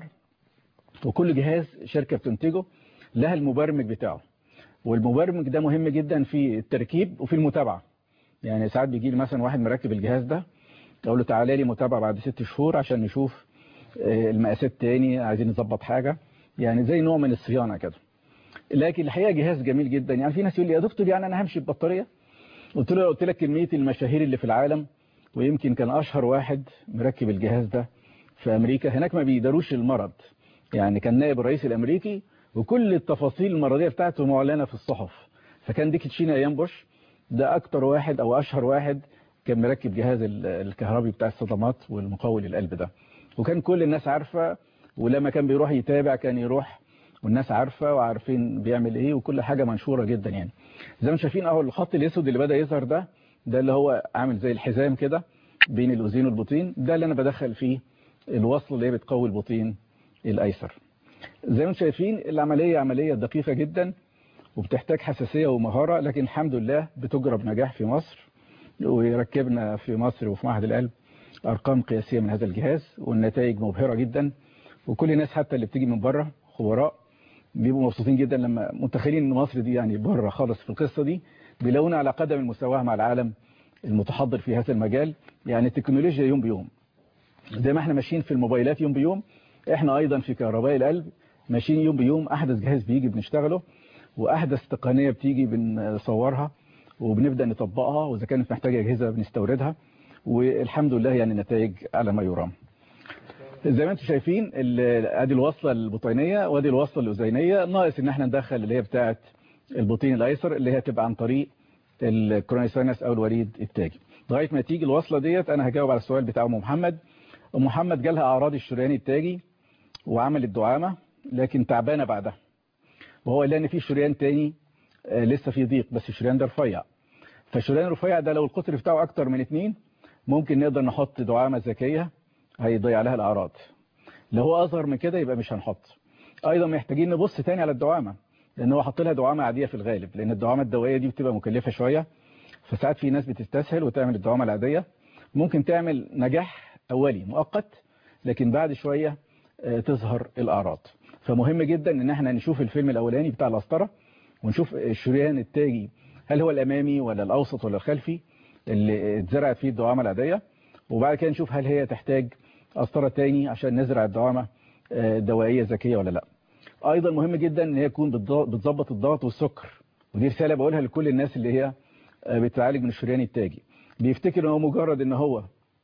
وكل جهاز شركة بتنتجه لها المبرمج بتاعه والمبرمج ده مهم جدا في التركيب وفي المتابعة يعني ساعات بيجي لي مثلا واحد مركب الجهاز ده اقول له تعالى لي متابعة بعد ست شهور عشان نشوف آه، المقاسات تاني عايزين نظبط حاجة يعني زي نوع من الصيانة كده لكن الحقيقة جهاز جميل جدا يعني في ناس يقول لي يا دكتور يعني انا همشي ببطارية قلت له قلت لك كمية المشاهير اللي في العالم ويمكن كان اشهر واحد مركب الجهاز ده في امريكا هناك ما بيداروش المرض يعني كان نائب الرئيس الامريكي وكل التفاصيل المرضية بتاعته معلنة في الصحف فكان ديك تشينا ايام بوش ده اكتر واحد او اشهر واحد كان مركب جهاز ال- الكهربي بتاع الصدمات والمقاول للقلب ده وكان كل الناس عارفة ولما كان بيروح يتابع كان يروح والناس عارفة وعارفين بيعمل ايه وكل حاجة منشورة جدا يعني زي ما شايفين اهو الخط الاسود اللي بدأ يظهر ده ده اللي هو عامل زي الحزام كده بين الاذين والبطين ده اللي انا بدخل فيه الوصل اللي هي بتقوي البطين الايسر زي ما انتم شايفين العملية عملية دقيقة جدا وبتحتاج حساسية ومهارة لكن الحمد لله بتجرى بنجاح في مصر وركبنا في مصر وفي معهد القلب أرقام قياسية من هذا الجهاز والنتائج مبهرة جدا وكل الناس حتى اللي بتيجي من بره خبراء بيبقوا مبسوطين جدا لما متخيلين ان مصر دي يعني بره خالص في القصة دي بيلاقونا على قدم المساواة مع العالم المتحضر في هذا المجال يعني التكنولوجيا يوم بيوم زي ما احنا ماشيين في الموبايلات يوم بيوم احنا ايضا في كهرباء القلب ماشيين يوم بيوم احدث جهاز بيجي بنشتغله واحدث تقنية بتيجي بنصورها وبنبدأ نطبقها واذا كانت محتاجة اجهزة بنستوردها والحمد لله يعني النتائج على ما يرام زي ما انتم شايفين ال- ادي الوصلة البطينية وادي الوصلة الاذينية ناقص ان احنا ندخل اللي هي بتاعة البطين الايسر اللي هي تبقى عن طريق الكوروني ساينس او الوريد التاجي لغايه ما تيجي الوصله ديت انا هجاوب على السؤال بتاع ام محمد ام محمد جالها اعراض الشريان التاجي وعملت دعامه لكن تعبانه بعدها وهو قال لها ان في شريان تاني آه، لسه في ضيق بس الشريان ده رفيع فالشريان الرفيع ده لو القطر بتاعه اكتر من اتنين ممكن نقدر نحط دعامه ذكيه هيضيع لها الاعراض لو هو اصغر من كده يبقى مش هنحط ايضا محتاجين نبص تاني على الدعامه لان هو حط لها دعامه عاديه في الغالب لان الدعامه الدوائيه دي بتبقى مكلفه شويه فساعات في ناس بتستسهل وتعمل الدعامه العاديه ممكن تعمل نجاح اولي مؤقت لكن بعد شويه آه، تظهر الاعراض فمهم جدا ان احنا نشوف الفيلم الاولاني بتاع القسطره ونشوف الشريان التاجي هل هو الامامي ولا الاوسط ولا الخلفي اللي اتزرعت فيه الدعامه العاديه وبعد كده نشوف هل هي تحتاج قسطره تاني عشان نزرع الدعامه آه، دوائيه ذكيه ولا لا ايضا مهم جدا ان هي تكون بتض- بتظبط الضغط والسكر ودي رساله بقولها لكل الناس اللي هي آه، بتعالج من الشريان التاجي بيفتكر ان هو مجرد ان هو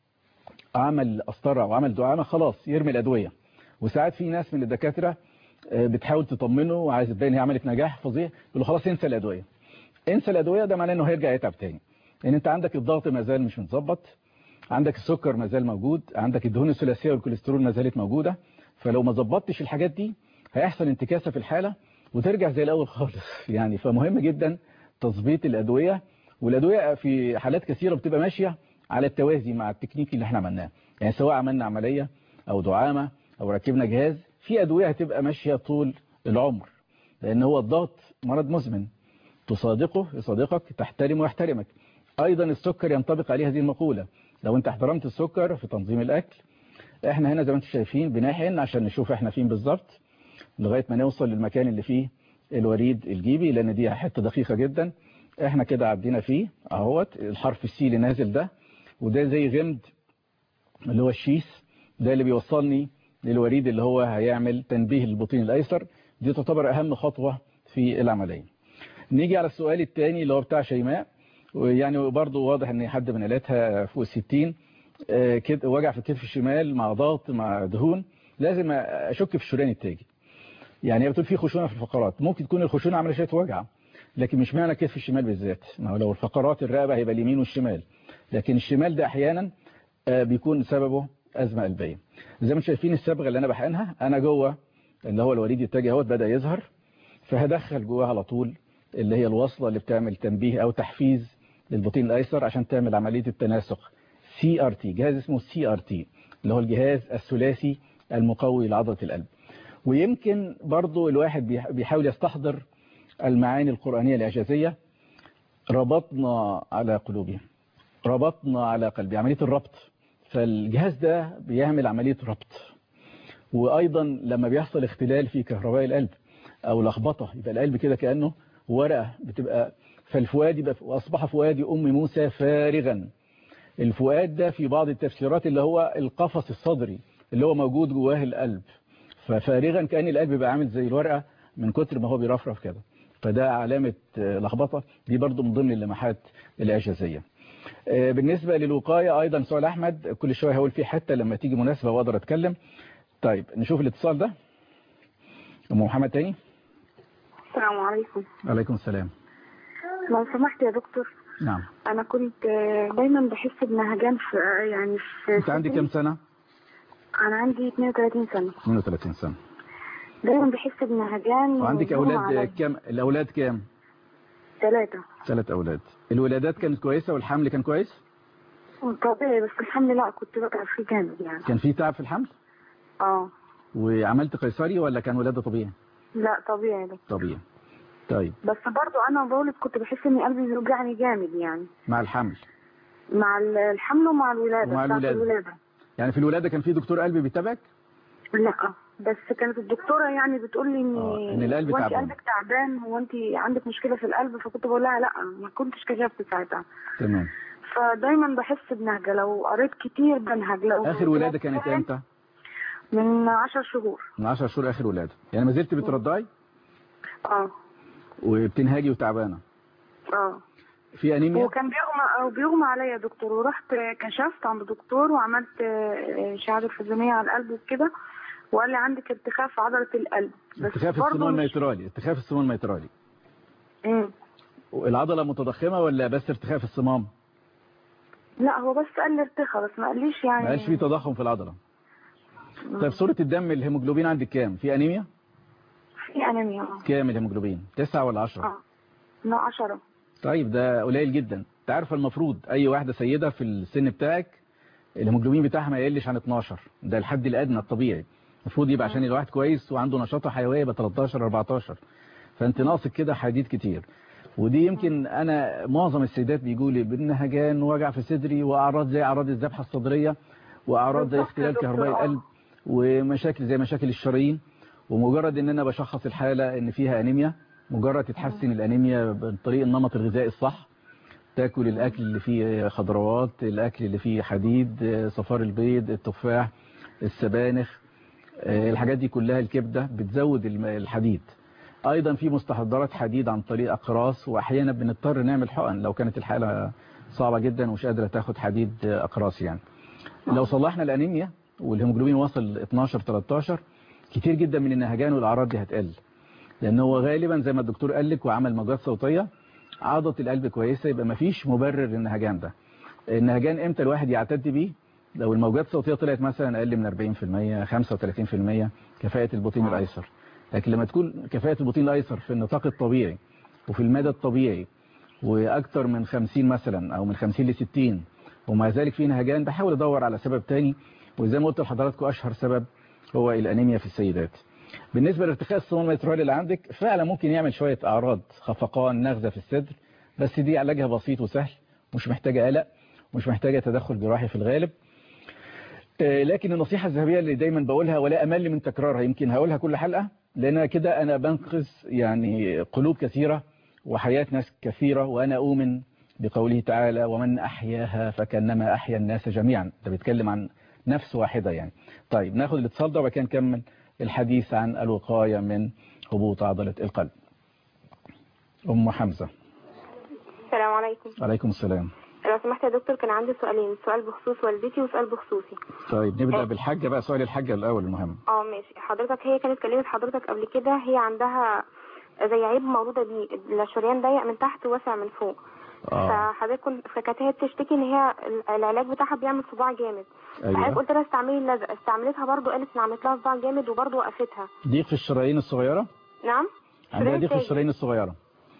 عمل قسطره وعمل دعامه خلاص يرمي الادويه وساعات في ناس من الدكاتره آه، بتحاول تطمنه وعايزه تبين هي عملت نجاح فظيع يقول له خلاص انسى الادويه انسى الادويه ده معناه انه هيرجع يتعب تاني لان انت عندك الضغط ما زال مش متظبط عندك السكر ما زال موجود عندك الدهون الثلاثيه والكوليسترول ما زالت موجوده فلو ما ظبطتش الحاجات دي هيحصل انتكاسه في الحاله وترجع زي الاول خالص يعني فمهم جدا تظبيط الادويه والادويه في حالات كثيره بتبقى ماشيه على التوازي مع التكنيك اللي احنا عملناه يعني سواء عملنا عمليه او دعامه او ركبنا جهاز في ادويه هتبقى ماشيه طول العمر لان هو الضغط مرض مزمن تصادقه يصادقك تحترمه ويحترمك ايضا السكر ينطبق عليه هذه المقوله لو انت احترمت السكر في تنظيم الاكل احنا هنا زي ما انتم شايفين بنحقن عشان نشوف احنا فين بالظبط لغايه ما نوصل للمكان اللي فيه الوريد الجيبي لان دي حته دقيقه جدا احنا كده عدينا فيه اهوت الحرف السي اللي نازل ده وده زي غمد اللي هو الشيس ده اللي بيوصلني للوريد اللي هو هيعمل تنبيه للبطين الايسر دي تعتبر اهم خطوه في العمليه نيجي على السؤال الثاني اللي هو بتاع شيماء ويعني برضه واضح ان حد من عيلتها فوق الستين آه، كده وجع في الكتف الشمال مع ضغط مع دهون لازم اشك في الشريان التاجي يعني هي بتقول في خشونه في الفقرات ممكن تكون الخشونه عامله شويه وجع لكن مش معنى كتف الشمال بالذات ما هو لو الفقرات الرقبه هيبقى اليمين والشمال لكن الشمال ده احيانا آه، بيكون سببه ازمه قلبيه زي ما انتم شايفين الصبغه اللي انا بحقنها انا جوه اللي هو الوريد التاجي اهوت بدا يظهر فهدخل جواه على طول اللي هي الوصله اللي بتعمل تنبيه او تحفيز للبطين الايسر عشان تعمل عمليه التناسق سي ار تي جهاز اسمه سي ار تي اللي هو الجهاز الثلاثي المقوي لعضله القلب ويمكن برضو الواحد بيح- بيحاول يستحضر المعاني القرآنية الإعجازية ربطنا على قلوبهم ربطنا على قلبي عملية الربط فالجهاز ده بيعمل عملية ربط وأيضا لما بيحصل اختلال في كهرباء القلب أو لخبطة يبقى القلب كده كأنه ورقة بتبقى فالفؤاد يبقى وأصبح فؤاد أم موسى فارغا الفؤاد ده في بعض التفسيرات اللي هو القفص الصدري اللي هو موجود جواه القلب ففارغا كأن القلب بقى عامل زي الورقة من كتر ما هو بيرفرف كده فده علامة آه، لخبطة دي برضو من ضمن اللمحات الإعجازية آه، بالنسبة للوقاية أيضا سؤال أحمد كل شوية هقول فيه حتى لما تيجي مناسبة وأقدر أتكلم طيب نشوف الاتصال ده أم محمد تاني السلام عليكم عليكم السلام لو سمحت يا دكتور نعم انا كنت آه، دايما بحس بنهجان في آه، يعني في أنت عندك كم سنة؟ انا عندي 32 سنة 32 سنة دايما بحس بنهجان وعندك أولاد كام الأولاد كام؟ ثلاثة ثلاث أولاد الولادات كانت كويسة والحمل كان كويس؟ طبيعي بس الحمد لله كنت بقى في جامد يعني كان في تعب في الحمل؟ اه وعملت قيصري ولا كان ولادة طبيعي؟ لا طبيعي ده طبيعي طيب بس برضو انا بولد كنت بحس ان قلبي بيوجعني جامد يعني مع الحمل مع ال- الحمل ومع الولادة ومع ساعة الولادة. الولادة يعني في الولادة كان في دكتور قلب بيتابعك؟ لا بس كانت الدكتورة يعني بتقول لي ان آه، إن القلب هو انت تعبان. قلبك تعبان هو انت عندك مشكلة في القلب فكنت بقول لها لا ما كنتش كشفت ساعتها تمام فدايما بحس بنهجة لو قريت كتير بنهج لو آخر ولادة كانت امتى؟ من عشر شهور من 10 شهور آخر ولادة يعني ما زلت بترضعي اه وبتنهاجي وتعبانة اه في أنيميا؟ وكان بيغمى او بيغمى عليا يا دكتور ورحت كشفت عند دكتور وعملت آه، شهاده حزاميه على القلب وكده وقال لي عندك ارتخاء في عضله القلب بس ارتخاء في برضه السموم مش- الميترالي ارتخاء في السموم الميترالي امم العضلة متضخمة ولا بس ارتخاء في الصمام لا هو بس قال لي ارتخى بس ما قاليش يعني ما قالش في تضخم في العضلة طيب صورة الدم الهيموجلوبين عندك كام في انيميا في انيميا اه كام الهيموجلوبين تسعة ولا عشرة اه لا 10 طيب ده قليل جدا انت عارف المفروض اي واحدة سيدة في السن بتاعك الهيموجلوبين بتاعها ما يقلش عن 12 ده الحد الادنى الطبيعي المفروض يبقى عشان الواحد كويس وعنده نشاطه حيويه يبقى 13 14 فانت ناقصك كده حديد كتير ودي يمكن انا معظم السيدات بيجوا لي بالنهجان ووجع في صدري واعراض زي اعراض الذبحه الصدريه واعراض زي بالظبط يا اختلال دكتور، كهربائي آه. القلب ومشاكل زي مشاكل الشرايين ومجرد ان انا بشخص الحاله ان فيها انيميا مجرد تتحسن الانيميا بطريق النمط الغذائي الصح تاكل الاكل اللي فيه خضروات الاكل اللي فيه حديد صفار البيض التفاح السبانخ آه، الحاجات دي كلها الكبده بتزود الم- الحديد ايضا في مستحضرات حديد عن طريق اقراص واحيانا بنضطر نعمل حقن لو كانت الحاله صعبه جدا ومش قادره تاخد حديد آه، اقراص يعني لو صلحنا الانيميا والهيموجلوبين وصل 12 13 كتير جدا من النهجان والاعراض دي هتقل لان هو غالبا زي ما الدكتور قال لك وعمل موجات صوتيه عضله القلب كويسه يبقى ما فيش مبرر للنهجان ده النهجان امتى الواحد يعتد بيه لو الموجات الصوتيه طلعت مثلا اقل من 40% 35% كفاءه البطين الايسر لكن لما تكون كفاءه البطين الايسر في النطاق الطبيعي وفي المدى الطبيعي واكتر من 50 مثلا او من 50 ل 60 ومع ذلك في نهجان بحاول ادور على سبب تاني وزي ما قلت لحضراتكم اشهر سبب هو الانيميا في السيدات بالنسبه لارتخاء الصمام الميترالي اللي عندك فعلا ممكن يعمل شويه اعراض خفقان نغزه في الصدر بس دي علاجها بسيط وسهل مش محتاجه قلق مش محتاجه تدخل جراحي في الغالب آه، لكن النصيحة الذهبية اللي دايما بقولها ولا أمل من تكرارها يمكن هقولها كل حلقة لأن كده أنا بنقذ يعني قلوب كثيرة وحياة ناس كثيرة وأنا أؤمن بقوله تعالى ومن أحياها فكأنما أحيا الناس جميعا ده بيتكلم عن نفس واحدة يعني طيب ناخد الاتصال ده وبعد كده نكمل الحديث عن الوقاية من هبوط عضلة القلب أم حمزة السلام عليكم عليكم السلام لو سمحت يا دكتور كان عندي سؤالين سؤال بخصوص والدتي وسؤال بخصوصي طيب نبدأ بالحاجة بقى سؤال الحاجة الأول المهم اه ماشي حضرتك هي كانت كلمت حضرتك قبل كده هي عندها زي عيب مولودة بيه الشريان ضيق من تحت وواسع من فوق آه. فحضرتك كنت فكانت هي بتشتكي ان هي العلاج بتاعها بيعمل صباع جامد أيوة. فحضرتك قلت لها استعملي اللزق استعملتها برضو قالت ان عملت لها صباع جامد وبرضو وقفتها ضيق في الشرايين الصغيرة نعم عندها ضيق في التاجي. الشرايين الصغيرة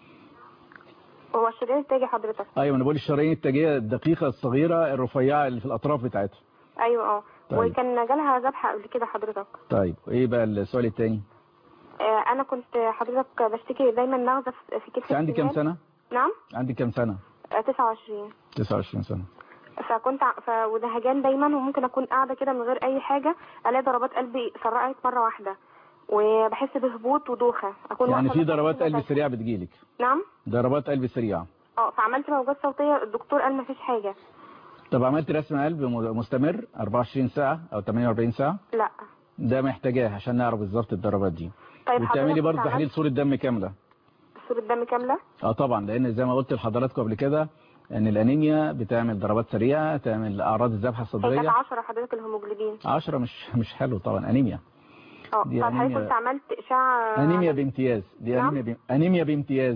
هو الشريان التاجي حضرتك ايوه انا بقول الشرايين التاجيه الدقيقه الصغيره الرفيعه اللي في الاطراف بتاعتها ايوه اه طيب. وكان جالها ذبحة قبل كده حضرتك طيب ايه بقى السؤال الثاني آه، انا كنت حضرتك بشتكي دايما نغزه في في كتفي انت عندك كام الشمال. سنه نعم عندك كام سنه آه، 29 29 سنه فكنت ع- ف... ودهجان دايما وممكن اكون قاعده كده من غير اي حاجه الاقي ضربات قلبي سرعت مره واحده وبحس بهبوط ودوخه اكون يعني واقفة في مثلاً ضربات كده قلب بس- سريعه بتجيلك نعم ضربات قلب سريعه اه فعملت موجات صوتيه الدكتور قال مفيش حاجه طب عملت رسم قلب م- مستمر 24 ساعه او 48 ساعه لا ده محتاجاه عشان نعرف بالظبط الضربات دي طيب وتعملي حضرتك برضه عملت تحليل صوره دم كامله صوره دم كامله اه طبعا لان زي ما قلت لحضراتكم قبل كده ان الانيميا بتعمل ضربات سريعه تعمل اعراض الذبحه هي كانت الصدريه 10 حضرتك الهيموجلوبين 10 مش مش حلو طبعا انيميا اه دي طب حضرتك أنيميا- كنت عملت اشعه انيميا بامتياز دي نعم؟ انيميا بام... انيميا بامتياز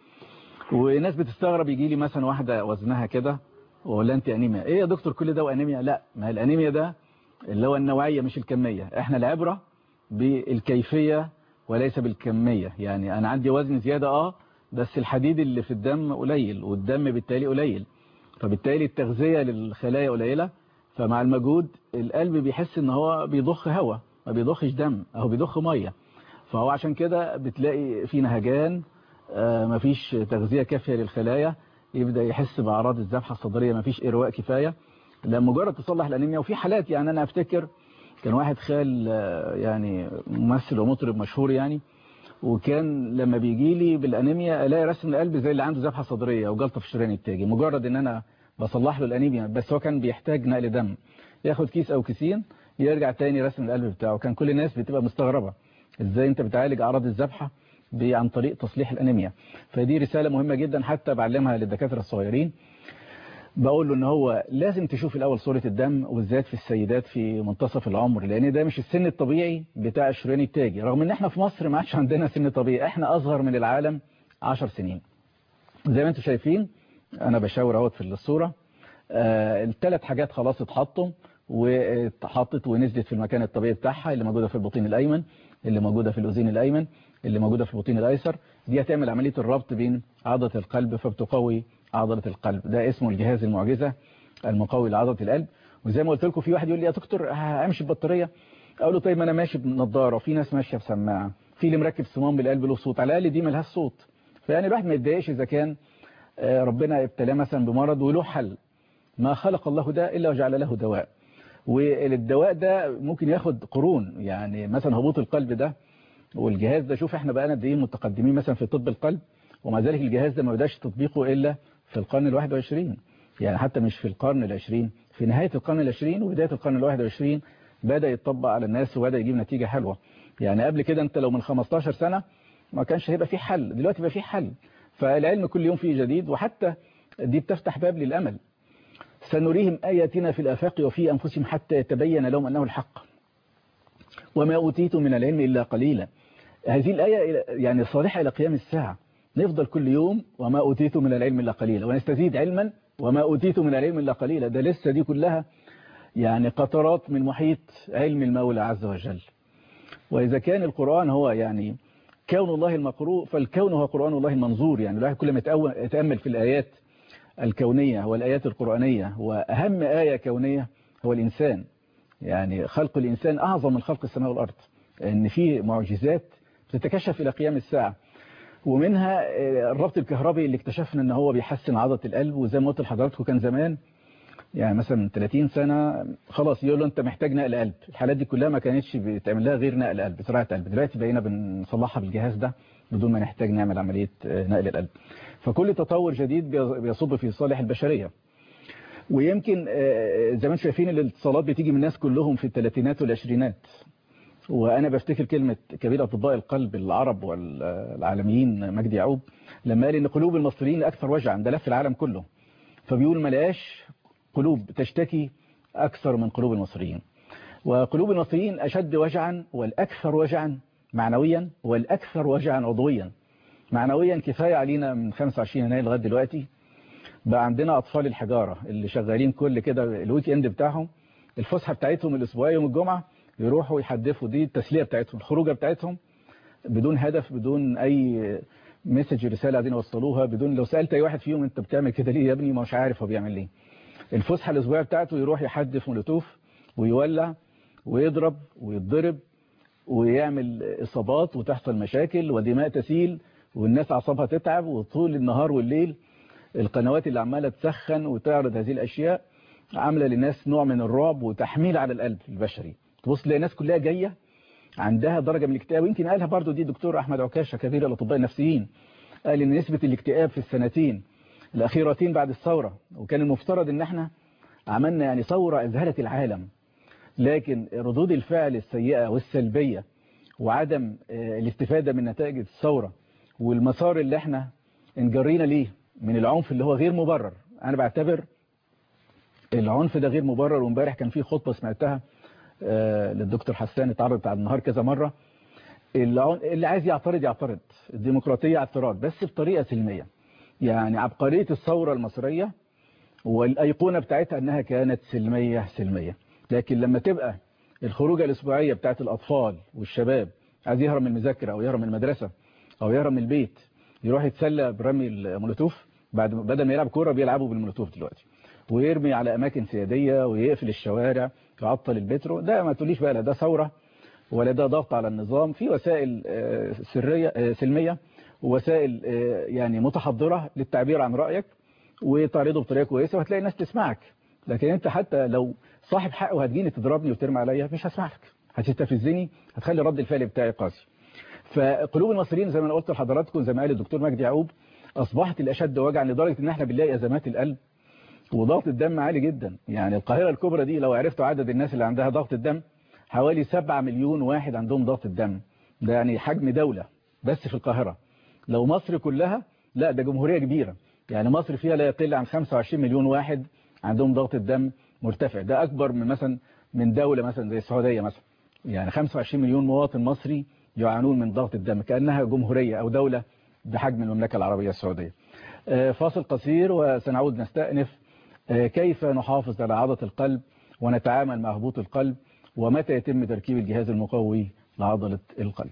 وناس بتستغرب يجي لي مثلا واحده وزنها كده ولا انت انيميا ايه يا دكتور كل ده وانيميا لا ما الانيميا ده اللي هو النوعيه مش الكميه احنا العبره بالكيفيه وليس بالكميه يعني انا عندي وزن زياده اه بس الحديد اللي في الدم قليل والدم بالتالي قليل فبالتالي التغذيه للخلايا قليله فمع المجهود القلب بيحس ان هو بيضخ هواء ما بيضخش دم او بيضخ ميه فهو عشان كده بتلاقي في نهجان آه، مفيش تغذية كافية للخلايا يبدأ يحس بأعراض الذبحة الصدرية مفيش إرواء كفاية لما مجرد تصلح الأنيميا وفي حالات يعني أنا أفتكر كان واحد خال آه، يعني ممثل ومطرب مشهور يعني وكان لما بيجي لي بالأنيميا ألاقي رسم القلب زي اللي عنده ذبحة صدرية وجلطة في الشريان التاجي مجرد إن أنا بصلح له الأنيميا بس هو كان بيحتاج نقل دم ياخد كيس أو كيسين يرجع تاني رسم القلب بتاعه كان كل الناس بتبقى مستغربة ازاي انت بتعالج اعراض الذبحه ب- عن طريق تصليح الانيميا فدي رساله مهمه جدا حتى بعلمها للدكاتره الصغيرين بقول له ان هو لازم تشوف الاول صوره الدم وبالذات في السيدات في منتصف العمر لان ده مش السن الطبيعي بتاع الشريان التاجي رغم ان احنا في مصر ما عادش عندنا سن طبيعي احنا اصغر من العالم 10 سنين زي ما انتم شايفين انا بشاور اهوت في الصورة آه الثلاث حاجات خلاص اتحطوا واتحطت ونزلت في المكان الطبيعي بتاعها اللي موجودة في البطين الايمن اللي موجودة في الاذين الايمن اللي موجودة في البطين الايسر دي هتعمل عملية الربط بين عضلة القلب فبتقوي عضلة القلب ده اسمه الجهاز المعجزة المقوي لعضلة القلب وزي ما قلت لكم في واحد يقول لي يا دكتور همشي ببطارية اقول له طيب ما انا ماشي بنضاره وفي ناس ماشيه بسماعه في اللي مركب صمام بالقلب له صوت على الاقل دي ملهاش صوت فيعني الواحد ما يتضايقش اذا كان ربنا ابتلاه مثلا بمرض وله حل ما خلق الله ده الا وجعل له دواء والدواء ده ممكن ياخد قرون يعني مثلا هبوط القلب ده والجهاز ده شوف احنا بقى قد ايه متقدمين مثلا في طب القلب ومع ذلك الجهاز ده ما بداش تطبيقه الا في القرن ال 21 يعني حتى مش في القرن العشرين في نهاية القرن العشرين وبداية القرن الواحد وعشرين بدأ يتطبق على الناس وبدأ يجيب نتيجة حلوة يعني قبل كده انت لو من 15 سنة ما كانش هيبقى فيه حل دلوقتي بقى فيه حل فالعلم كل يوم فيه جديد وحتى دي بتفتح باب للأمل سنريهم آياتنا في الآفاق وفي أنفسهم حتى يتبين لهم أنه الحق وما أوتيتم من العلم إلا قليلا هذه الآية يعني صالحة إلى قيام الساعة نفضل كل يوم وما أوتيتم من العلم إلا قليلا ونستزيد علما وما أوتيتم من العلم إلا قليلا ده لسه دي كلها يعني قطرات من محيط علم المولى عز وجل وإذا كان القرآن هو يعني كون الله المقروء فالكون هو قرآن الله المنظور يعني الواحد كل ما يتأمل في الآيات الكونية والآيات القرآنية وأهم آية كونية هو الإنسان يعني خلق الإنسان أعظم من خلق السماء والأرض إن في معجزات بتتكشف إلى قيام الساعة ومنها الربط الكهربي اللي اكتشفنا ان هو بيحسن عضلة القلب وزي ما قلت لحضراتكم كان زمان يعني مثلا من 30 سنة خلاص يقول له انت محتاج نقل قلب الحالات دي كلها ما كانتش بتعمل لها غير نقل قلب زراعة قلب دلوقتي بقينا بنصلحها بالجهاز ده بدون ما نحتاج نعمل عملية نقل القلب فكل تطور جديد بيصب في صالح البشرية ويمكن زي ما انتم شايفين الاتصالات بتيجي من الناس كلهم في الثلاثينات والعشرينات وأنا بفتكر كلمة كبير أطباء القلب العرب والعالميين مجدي يعقوب لما قال إن قلوب المصريين أكثر وجعا ده لف العالم كله فبيقول ما لقاش قلوب تشتكي أكثر من قلوب المصريين وقلوب المصريين أشد وجعا والأكثر وجعا معنويا والأكثر وجعا عضويا معنويا كفاية علينا من 25 يناير لغاية دلوقتي بقى عندنا أطفال الحجارة اللي شغالين كل كده الويك اند بتاعهم الفسحة بتاعتهم الأسبوعية يوم الجمعة يروحوا يحدفوا دي التسلية بتاعتهم الخروجة بتاعتهم بدون هدف بدون أي مسج رسالة عايزين يوصلوها بدون لو سألت أي واحد فيهم أنت بتعمل كده ليه يا ابني مش عارف هو بيعمل ليه الفسحة الأسبوعية بتاعته يروح يحدف مولوتوف ويولع ويضرب ويتضرب ويعمل إصابات وتحصل مشاكل ودماء تسيل والناس أعصابها تتعب وطول النهار والليل القنوات اللي عمالة تسخن وتعرض هذه الأشياء عاملة للناس نوع من الرعب وتحميل على القلب البشري تبص تلاقي الناس كلها جاية عندها درجة من الاكتئاب ويمكن قالها برضو دي دكتور أحمد عكاشة كبير الأطباء النفسيين قال إن نسبة الاكتئاب في السنتين الأخيرتين بعد الثورة وكان المفترض إن احنا عملنا يعني ثورة أذهلت العالم لكن ردود الفعل السيئة والسلبية وعدم الاستفادة من نتائج الثورة والمسار اللي احنا انجرينا ليه من العنف اللي هو غير مبرر أنا بعتبر العنف ده غير مبرر وامبارح كان في خطبة سمعتها للدكتور حسان اتعرضت على النهار كذا مرة اللي عايز يعترض يعترض الديمقراطية اعتراض بس بطريقة سلمية يعني عبقرية الثورة المصرية والأيقونة بتاعتها أنها كانت سلمية سلمية لكن لما تبقى الخروجة الأسبوعية بتاعت الأطفال والشباب عايز يهرب من المذاكرة أو يهرب من المدرسة أو يهرب من البيت يروح يتسلى برمي المولوتوف بعد بدل ما يلعب كورة بيلعبوا بالمولوتوف دلوقتي ويرمي على أماكن سيادية ويقفل الشوارع يعطل البترو ده ما تقوليش بقى لا ده ثورة ولا ده ضغط على النظام في وسائل سرية سلمية ووسائل يعني متحضرة للتعبير عن رأيك وتعرضه بطريقة كويسة وهتلاقي الناس تسمعك لكن انت حتى لو صاحب حق وهتجيني تضربني وترمي عليا مش هسمعك هتستفزني هتخلي رد الفعل بتاعي قاسي فقلوب المصريين زي ما انا قلت لحضراتكم زي ما قال الدكتور مجدي يعقوب اصبحت الاشد وجعا لدرجه ان احنا بنلاقي ازمات القلب وضغط الدم عالي جدا يعني القاهره الكبرى دي لو عرفتوا عدد الناس اللي عندها ضغط الدم حوالي 7 مليون واحد عندهم ضغط الدم ده يعني حجم دوله بس في القاهره لو مصر كلها لا ده جمهوريه كبيره يعني مصر فيها لا يقل عن 25 مليون واحد عندهم ضغط الدم مرتفع ده اكبر من مثلا من دوله مثلا زي السعوديه مثلا يعني 25 مليون مواطن مصري يعانون من ضغط الدم كانها جمهوريه او دوله بحجم المملكة العربية السعودية آه، فاصل قصير وسنعود نستأنف آه، كيف نحافظ على عضلة القلب ونتعامل مع هبوط القلب ومتى يتم تركيب الجهاز المقوي لعضلة القلب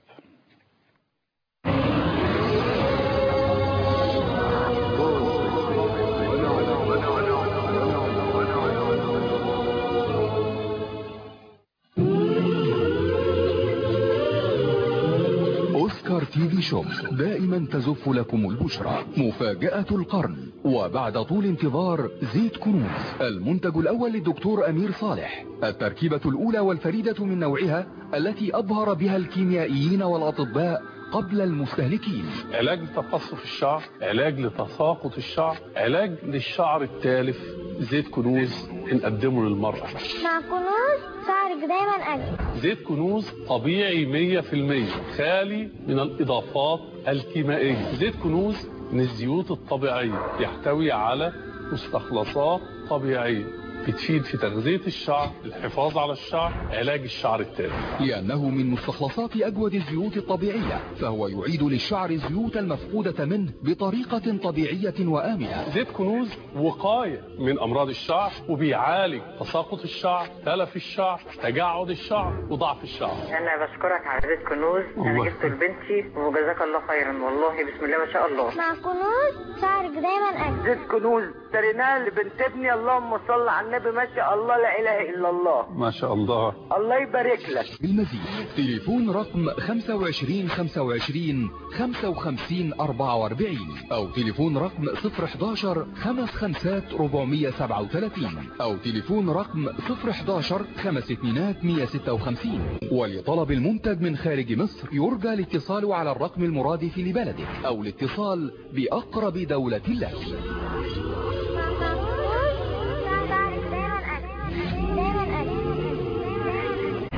أوسكار تي في شوب دائما تزف لكم البشرى مفاجأة القرن وبعد طول انتظار زيت كنوز المنتج الأول للدكتور أمير صالح التركيبة الأولى والفريدة من نوعها التي أبهر بها الكيميائيين والأطباء قبل المستهلكين علاج لتقصف الشعر علاج لتساقط الشعر علاج للشعر التالف زيت كنوز بنقدمه للمرأة مع كنوز شعرك دايما أجمل زيت كنوز طبيعي 100% خالي من الإضافات الكيميائية زيت كنوز من الزيوت الطبيعية يحتوي على مستخلصات طبيعية بتفيد في تغذية الشعر الحفاظ على الشعر علاج الشعر التالف لأنه من مستخلصات أجود الزيوت الطبيعية فهو يعيد للشعر الزيوت المفقودة منه بطريقة طبيعية وآمنة زيت كنوز وقاية من أمراض الشعر وبيعالج تساقط الشعر تلف الشعر تجعد الشعر وضعف الشعر انا بشكرك على زيت كنوز انا الله. جبته لبنتي وجزاك الله خيرا والله بسم الله ما شاء الله مع كنوز شعرك دايما أجمل زيت كنوز اشتريناه لبنت ابني اللهم صل على النبي ما شاء الله لا اله الا الله ما شاء الله الله يبارك لك بالمزيد تليفون رقم 25 25 55 44 أو تليفون رقم 011 55 437 أو تليفون رقم 011 5 اتنينات 156 ولطلب المنتج من خارج مصر يرجى الاتصال على الرقم المرادف لبلدك أو الاتصال بأقرب دولة لك مع كنوز شعرك دايما أجمل دايما أجمل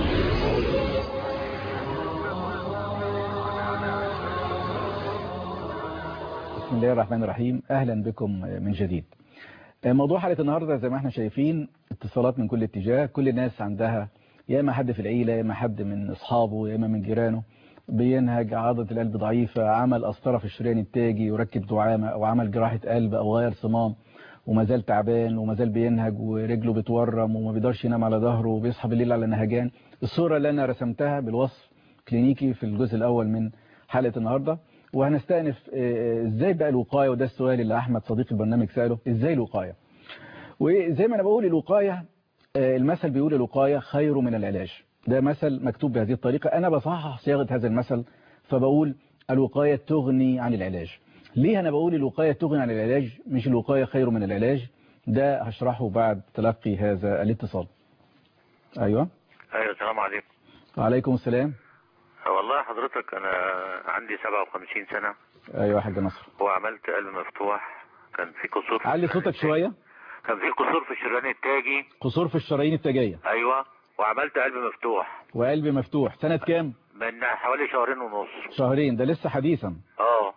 بسم الله الرحمن الرحيم أهلا بكم من جديد موضوع حلقة النهاردة زي ما احنا شايفين اتصالات من كل اتجاه كل الناس عندها يا إما حد في العيلة يا إما حد من أصحابه يا إما من جيرانه بينهج عضلة القلب ضعيفة عمل قسطرة في الشريان التاجي يركب دعامة أو عمل جراحة قلب أو غير صمام وما زال تعبان وما زال بينهج ورجله بتورم وما بيقدرش ينام على ظهره وبيصحى بالليل على نهجان الصورة اللي أنا رسمتها بالوصف كلينيكي في الجزء الأول من حلقة النهاردة وهنستأنف آه، ازاي بقى الوقاية وده السؤال اللي أحمد صديق البرنامج سأله ازاي الوقاية وزي ما أنا بقول الوقاية آه، المثل بيقول الوقاية خير من العلاج ده مثل مكتوب بهذه الطريقة أنا بصحح صياغة هذا المثل فبقول الوقاية تغني عن العلاج ليه أنا بقول الوقاية تغني عن العلاج مش الوقاية خير من العلاج ده هشرحه بعد تلقي هذا الاتصال أيوة ايوه السلام عليكم وعليكم السلام والله حضرتك انا عندي 57 سنة أيوة يا حاج نصر وعملت قلب مفتوح كان في قصور في علي صوتك شوية كان في قصور في الشريان التاجي قصور في الشرايين التاجية ايوه وعملت قلب مفتوح وقلب مفتوح سنة كام من حوالي شهرين ونص شهرين ده لسه حديثا اه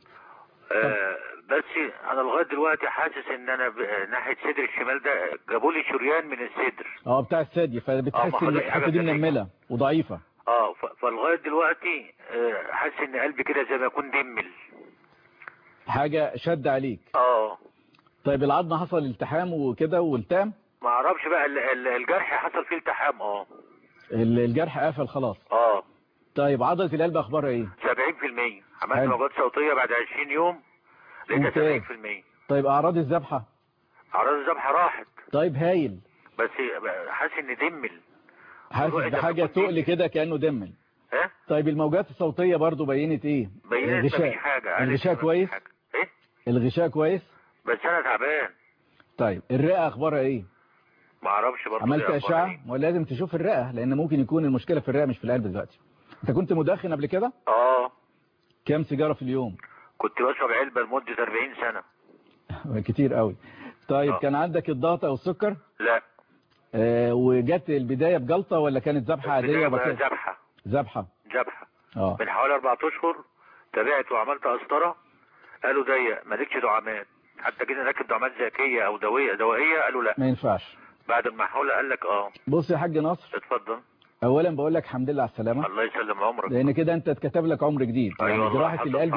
آه، بس انا لغايه دلوقتي حاسس ان انا ب... ناحيه صدر الشمال ده جابوا لي شريان من الصدر اه بتاع الثدي آه، فبتحس ما ان خدش حاجة الحته دي تانية. منمله وضعيفه اه ف... فلغايه دلوقتي آه، حاسس ان قلبي كده زي ما يكون دمل حاجه شد عليك اه طيب العظم حصل التحام وكده والتام ما اعرفش بقى ال- ال- الجرح حصل فيه التحام اه ال- الجرح قفل خلاص اه طيب عضله القلب اخبارها ايه 70% عملت حلو. موجات صوتيه بعد 20 يوم لقيتها ممتاز. 70% طيب اعراض الذبحه اعراض الذبحه راحت طيب هايل بس حاسس ان دمل حاسس الواحد لما بحاجه يكون تقل كده كانه دمل ها طيب الموجات الصوتيه برضو بينت ايه بينت الغشاء مفيش حاجه قالت الغشاء مفيش كويس حاجة. ايه الغشاء كويس بس انا تعبان طيب الرئه اخبارها ايه ما اعرفش برضه عملت إيه أخبارها اشعه ولازم تشوف الرئه لان ممكن يكون المشكله في الرئه مش في القلب دلوقتي انت كنت مدخن قبل كده إيه. اه كام سيجاره في اليوم كنت بشرب علبه لمده 40 سنه كتير قوي طيب آه. كان عندك الضغط او السكر لا آه وجت البدايه بجلطه ولا كانت ذبحه عاديه بداية وبعد بقى كده ذبحه ذبحه ذبحه اه من حوالي اربع اشهر تابعت وعملت قسطره قالوا ضيق مالكش دعامات حتى جينا نركب دعامات ذكيه او دويه دوائيه قالوا لا ما ينفعش بعد ما حاول قال لك اه بص يا حاج نصر اتفضل اولا بقول لك الحمد لله على السلامه الله يسلم عمرك لان كده انت اتكتب لك عمر جديد أيوة يعني والله، جراحه حصل القلب صح. دي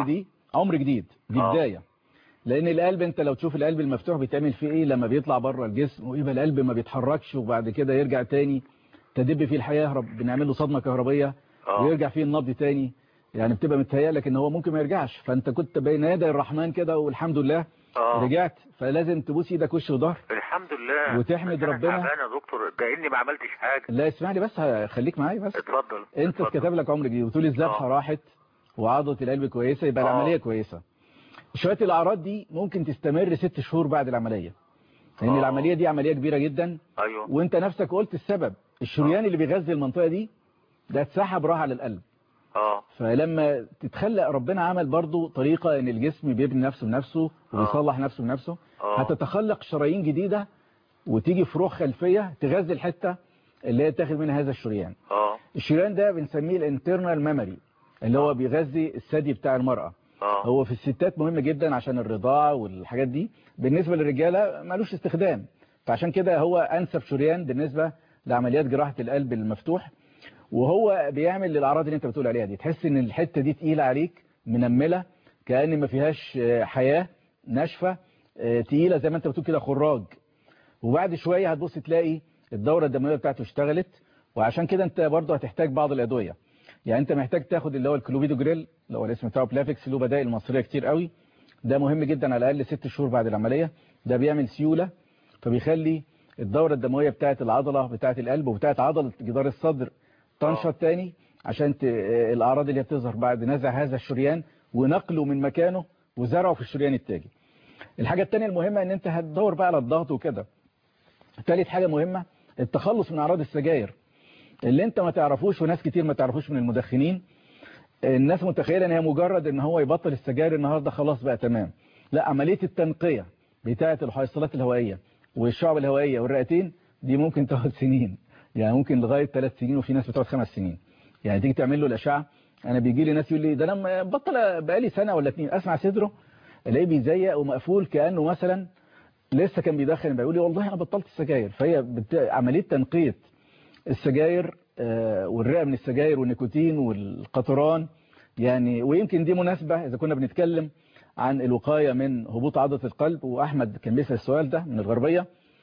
عمر جديد دي آه. بدايه لان القلب انت لو تشوف القلب المفتوح بيتعمل فيه ايه لما بيطلع بره الجسم ويبقى القلب ما بيتحركش وبعد كده يرجع تاني تدب فيه الحياه يهرب بنعمل له صدمه كهربيه آه. ويرجع فيه النبض تاني يعني بتبقى متهيألك ان هو ممكن ما يرجعش فانت كنت بين يدي الرحمن كده والحمد لله اه رجعت فلازم تبوس ايدك وش وظهر الحمد لله وتحمد بس أنا ربنا. تعبان يا دكتور كاني ما عملتش حاجه لا اسمعني بس خليك معايا بس اتفضل انت اتكتب لك عمر جديد وتقول الذبحه آه. راحت وعضله القلب كويسه يبقى آه. العمليه كويسه شويه الاعراض دي ممكن تستمر ست شهور بعد العمليه لان آه. العمليه دي عمليه كبيره جدا ايوه وانت نفسك قلت السبب الشريان اللي بيغذي المنطقه دي ده اتسحب راح على القلب اه فلما تتخلق ربنا عمل برضو طريقة ان الجسم بيبني نفسه بنفسه ويصلح نفسه بنفسه آه. هتتخلق شرايين جديدة وتيجي فروخ خلفية تغذي الحتة اللي هي تاخد منها هذا الشريان اه الشريان ده بنسميه الانترنال ميموري اللي هو بيغذي الثدي بتاع المرأة اه هو في الستات مهم جدا عشان الرضاعة والحاجات دي بالنسبة للرجالة مالوش استخدام فعشان كده هو أنسب شريان بالنسبة لعمليات جراحة القلب المفتوح وهو بيعمل للأعراض اللي انت بتقول عليها دي تحس ان الحتة دي تقيلة عليك منملة كأن ما فيهاش آه، حياة ناشفة آه، تقيلة زي ما انت بتقول كده خراج وبعد شوية هتبص تلاقي الدورة الدموية بتاعته اشتغلت وعشان كده انت برضه هتحتاج بعض الأدوية يعني انت محتاج تاخد اللي هو الكلوفيدو جريل اللي هو الاسم بتاعه بلافكس له بدائل مصرية كتير قوي ده مهم جدا على الأقل ست شهور بعد العملية ده بيعمل سيولة فبيخلي الدورة الدموية بتاعة العضلة بتاعة القلب وبتاعة عضلة جدار الصدر تنشط تاني عشان ت... الأعراض اللي هي بتظهر بعد نزع هذا الشريان ونقله من مكانه وزرعه في الشريان التاجي الحاجة التانية المهمة ان انت هتدور بقى على الضغط وكده ثالث حاجة مهمة التخلص من أعراض السجاير اللي انت ما تعرفوش وناس كتير ما تعرفوش من المدخنين الناس متخيلة ان هي مجرد ان هو يبطل السجاير النهاردة خلاص بقى تمام لا عملية التنقية بتاعة الحيصلات الهوائية والشعب الهوائية والرئتين دي ممكن تاخد سنين يعني ممكن لغاية ثلاث سنين وفي ناس بتقعد خمس سنين يعني تيجي تعمل له الأشعة أنا بيجي لي ناس يقول لي ده أنا بطل بقالي سنة ولا اتنين أسمع صدره الاقيه بيزيق ومقفول كأنه مثلا لسه كان بيدخن بيقول لي والله أنا بطلت السجاير فهي بت... عملية تنقية السجاير آه، والرئة من السجاير والنيكوتين والقطران يعني ويمكن دي مناسبة إذا كنا بنتكلم عن الوقاية من هبوط عضلة القلب وأحمد كان بيسأل السؤال ده من الغربية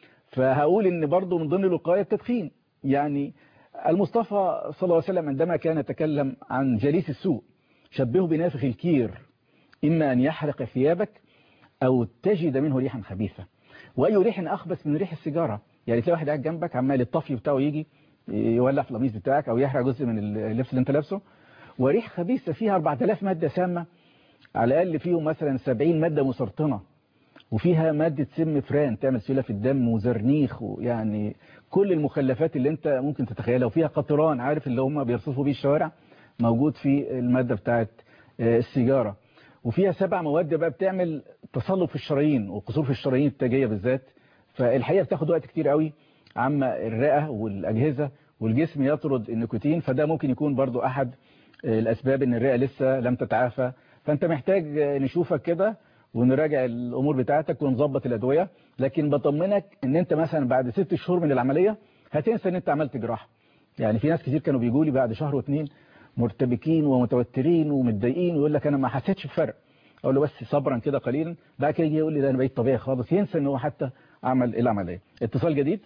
فهقول ان برضو من ضمن الوقاية التدخين يعني المصطفى صلى الله عليه وسلم عندما كان يتكلم عن جليس السوء شبهه بنافخ الكير إما أن يحرق ثيابك أو تجد منه ريحا خبيثة وأي ريح أخبث من ريح السيجارة يعني تلاقي واحد قاعد جنبك عمال الطفي بتاعه يجي يولع في القميص بتاعك أو يحرق جزء من اللبس اللي انت لابسه وريح خبيثة فيها 4000 مادة سامة على الأقل فيهم مثلا 70 مادة مسرطنة وفيها مادة سم فران تعمل سيولة في الدم وزرنيخ ويعني كل المخلفات اللي انت ممكن تتخيلها وفيها قطران عارف اللي هم بيرصفوا بيه الشوارع موجود في المادة بتاعت السيجارة وفيها سبع مواد بقى بتعمل تصلب في الشرايين وقصور في الشرايين التاجية بالذات فالحقيقة بتاخد وقت كتير قوي عما الرئة والأجهزة والجسم يطرد النيكوتين فده ممكن يكون برضو أحد الأسباب ان الرئة لسه لم تتعافى فانت محتاج نشوفك كده ونراجع الامور بتاعتك ونظبط الادويه لكن بطمنك ان انت مثلا بعد ست شهور من العمليه هتنسى ان انت عملت جراحه يعني في ناس كتير كانوا بيجوا لي بعد شهر واثنين مرتبكين ومتوترين ومتضايقين ويقول لك انا ما حسيتش بفرق اقول له بس صبرا كده قليلا بعد كده يجي يقول لي ده انا بقيت طبيعي خالص ينسى ان هو حتى عمل العمليه اتصال جديد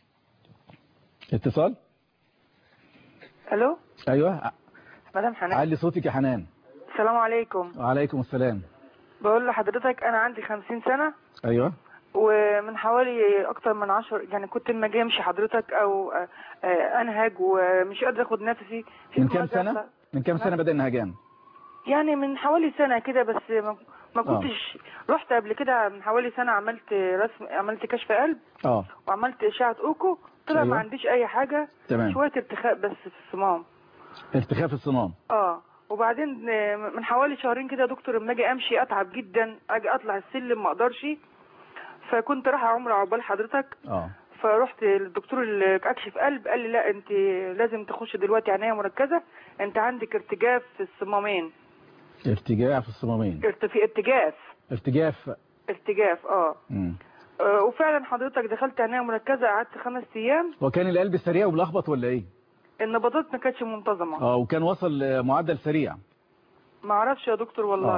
اتصال الو ايوه مدام حنان علي صوتك يا حنان السلام عليكم وعليكم السلام بقول لحضرتك انا عندي خمسين سنة ايوه ومن حوالي اكتر من عشر يعني كنت لما اجي امشي حضرتك او آه، آه، انهج ومش قادره اخد نفسي في من كام مجال سنه من كام سنه بدا النهجان يعني من حوالي سنة كده بس ما ما آه. كنتش رحت قبل كده من حوالي سنة عملت رسم عملت كشف قلب اه وعملت اشعة اوكو طلع أيوة. ما عنديش اي حاجة تمام. شوية ارتخاء بس في الصمام ارتخاء في الصمام اه وبعدين آه، من حوالي شهرين كده يا دكتور لما اجي امشي اتعب جدا اجي اطلع السلم ما اقدرش فكنت رايحه عمره عقبال حضرتك اه فرحت للدكتور اللي اكشف قلب قال لي لا انت لازم تخش دلوقتي عنايه مركزه انت عندك ارتجاف في الصمامين ارتجاع في الصمامين ارت- في ارتجاف ارتجاف ارتجاف اه مم. آه، وفعلا حضرتك دخلت عنايه مركزه قعدت خمس ايام وكان القلب سريع وملخبط ولا ايه النبضات ما كانتش منتظمه اه وكان وصل معدل سريع ما اعرفش يا دكتور والله آه.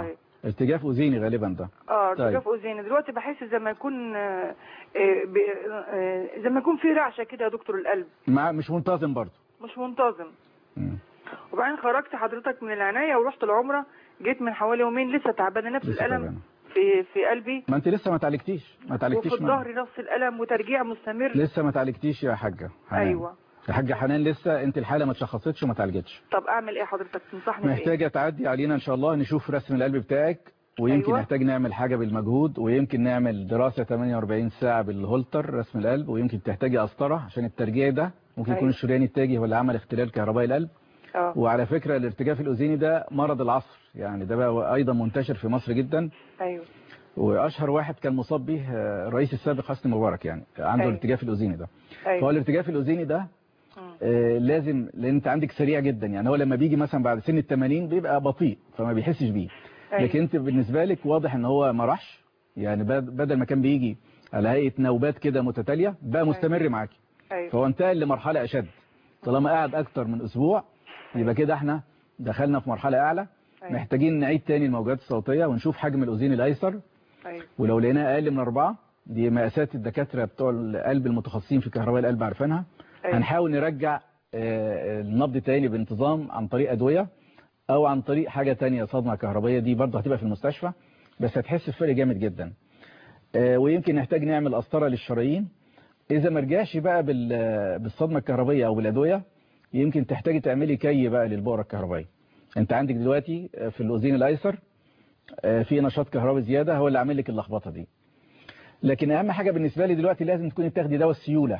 ارتجاف أذيني غالبا ده اه طيب. ارتجاف اذيني دلوقتي بحس زي ما يكون آه، آه، ب- آه، زي ما يكون في رعشه كده يا دكتور القلب مع مش منتظم برضه مش منتظم مم. وبعدين خرجت حضرتك من العنايه ورحت العمره جيت من حوالي يومين لسه تعبانه نفس لسه الالم تعبانة. في في قلبي ما انت لسه ما تعالجتيش ما وفي تعالجتيش من- الظهر نفس الالم وترجيع مستمر لسه ما تعالجتيش يا حاجة حنان ايوه يا حاجة حنان لسه انت الحالة ما اتشخصتش وما تعالجتش طب اعمل ايه حضرتك تنصحني بايه محتاجة تعدي علينا ان شاء الله نشوف رسم القلب بتاعك ويمكن أيوة. نحتاج نعمل حاجة بالمجهود ويمكن نعمل دراسة 48 ساعة بالهولتر رسم القلب ويمكن تحتاجي قسطرة عشان الترجيع ده ممكن يكون أيوة. الشريان التاجي هو اللي عمل اختلال كهربائي القلب اه وعلى فكرة الارتجاف الأذيني ده مرض العصر يعني ده بقى أيضا منتشر في مصر جدا ايوه وأشهر واحد كان مصاب به آه، الرئيس السابق حسني مبارك يعني عنده أيوة. الارتجاف الأذيني ده فهو ايوه الارتجاف الأذيني ده مم. آه، لازم لان انت عندك سريع جدا يعني هو لما بيجي مثلا بعد سن ال 80 بيبقى بطيء فما بيحسش بيه أيوة. لكن انت بالنسبه لك واضح ان هو ما راحش يعني بد- بدل ما كان بيجي على هيئه نوبات كده متتاليه بقى مستمر معاكي ايوه فهو انتقل لمرحله اشد طالما قعد اكتر من اسبوع يبقى كده احنا دخلنا في مرحله اعلى أيوة. محتاجين نعيد تاني الموجات الصوتيه ونشوف حجم الاذين الايسر ايوه ولو لقيناه اقل من أربعة دي مقاسات الدكاترة بتوع القلب المتخصصين في كهرباء القلب عارفينها أيوة. هنحاول نرجع آه، النبض تاني بانتظام عن طريق أدوية أو عن طريق حاجة تانية صدمة كهربائية دي برضه هتبقى في المستشفى بس هتحس بفرق جامد جدا آه، ويمكن نحتاج نعمل قسطرة للشرايين إذا ما رجعش بقى بال- بالصدمة الكهربائية أو بالأدوية يمكن تحتاجي تعملي كي بقى للبؤرة الكهربائية أنت عندك دلوقتي آه، في الأذين الأيسر آه، في نشاط كهربي زيادة هو اللي عامل لك اللخبطة دي لكن أهم حاجة بالنسبة لي دلوقتي لازم تكوني بتاخدي دواء السيولة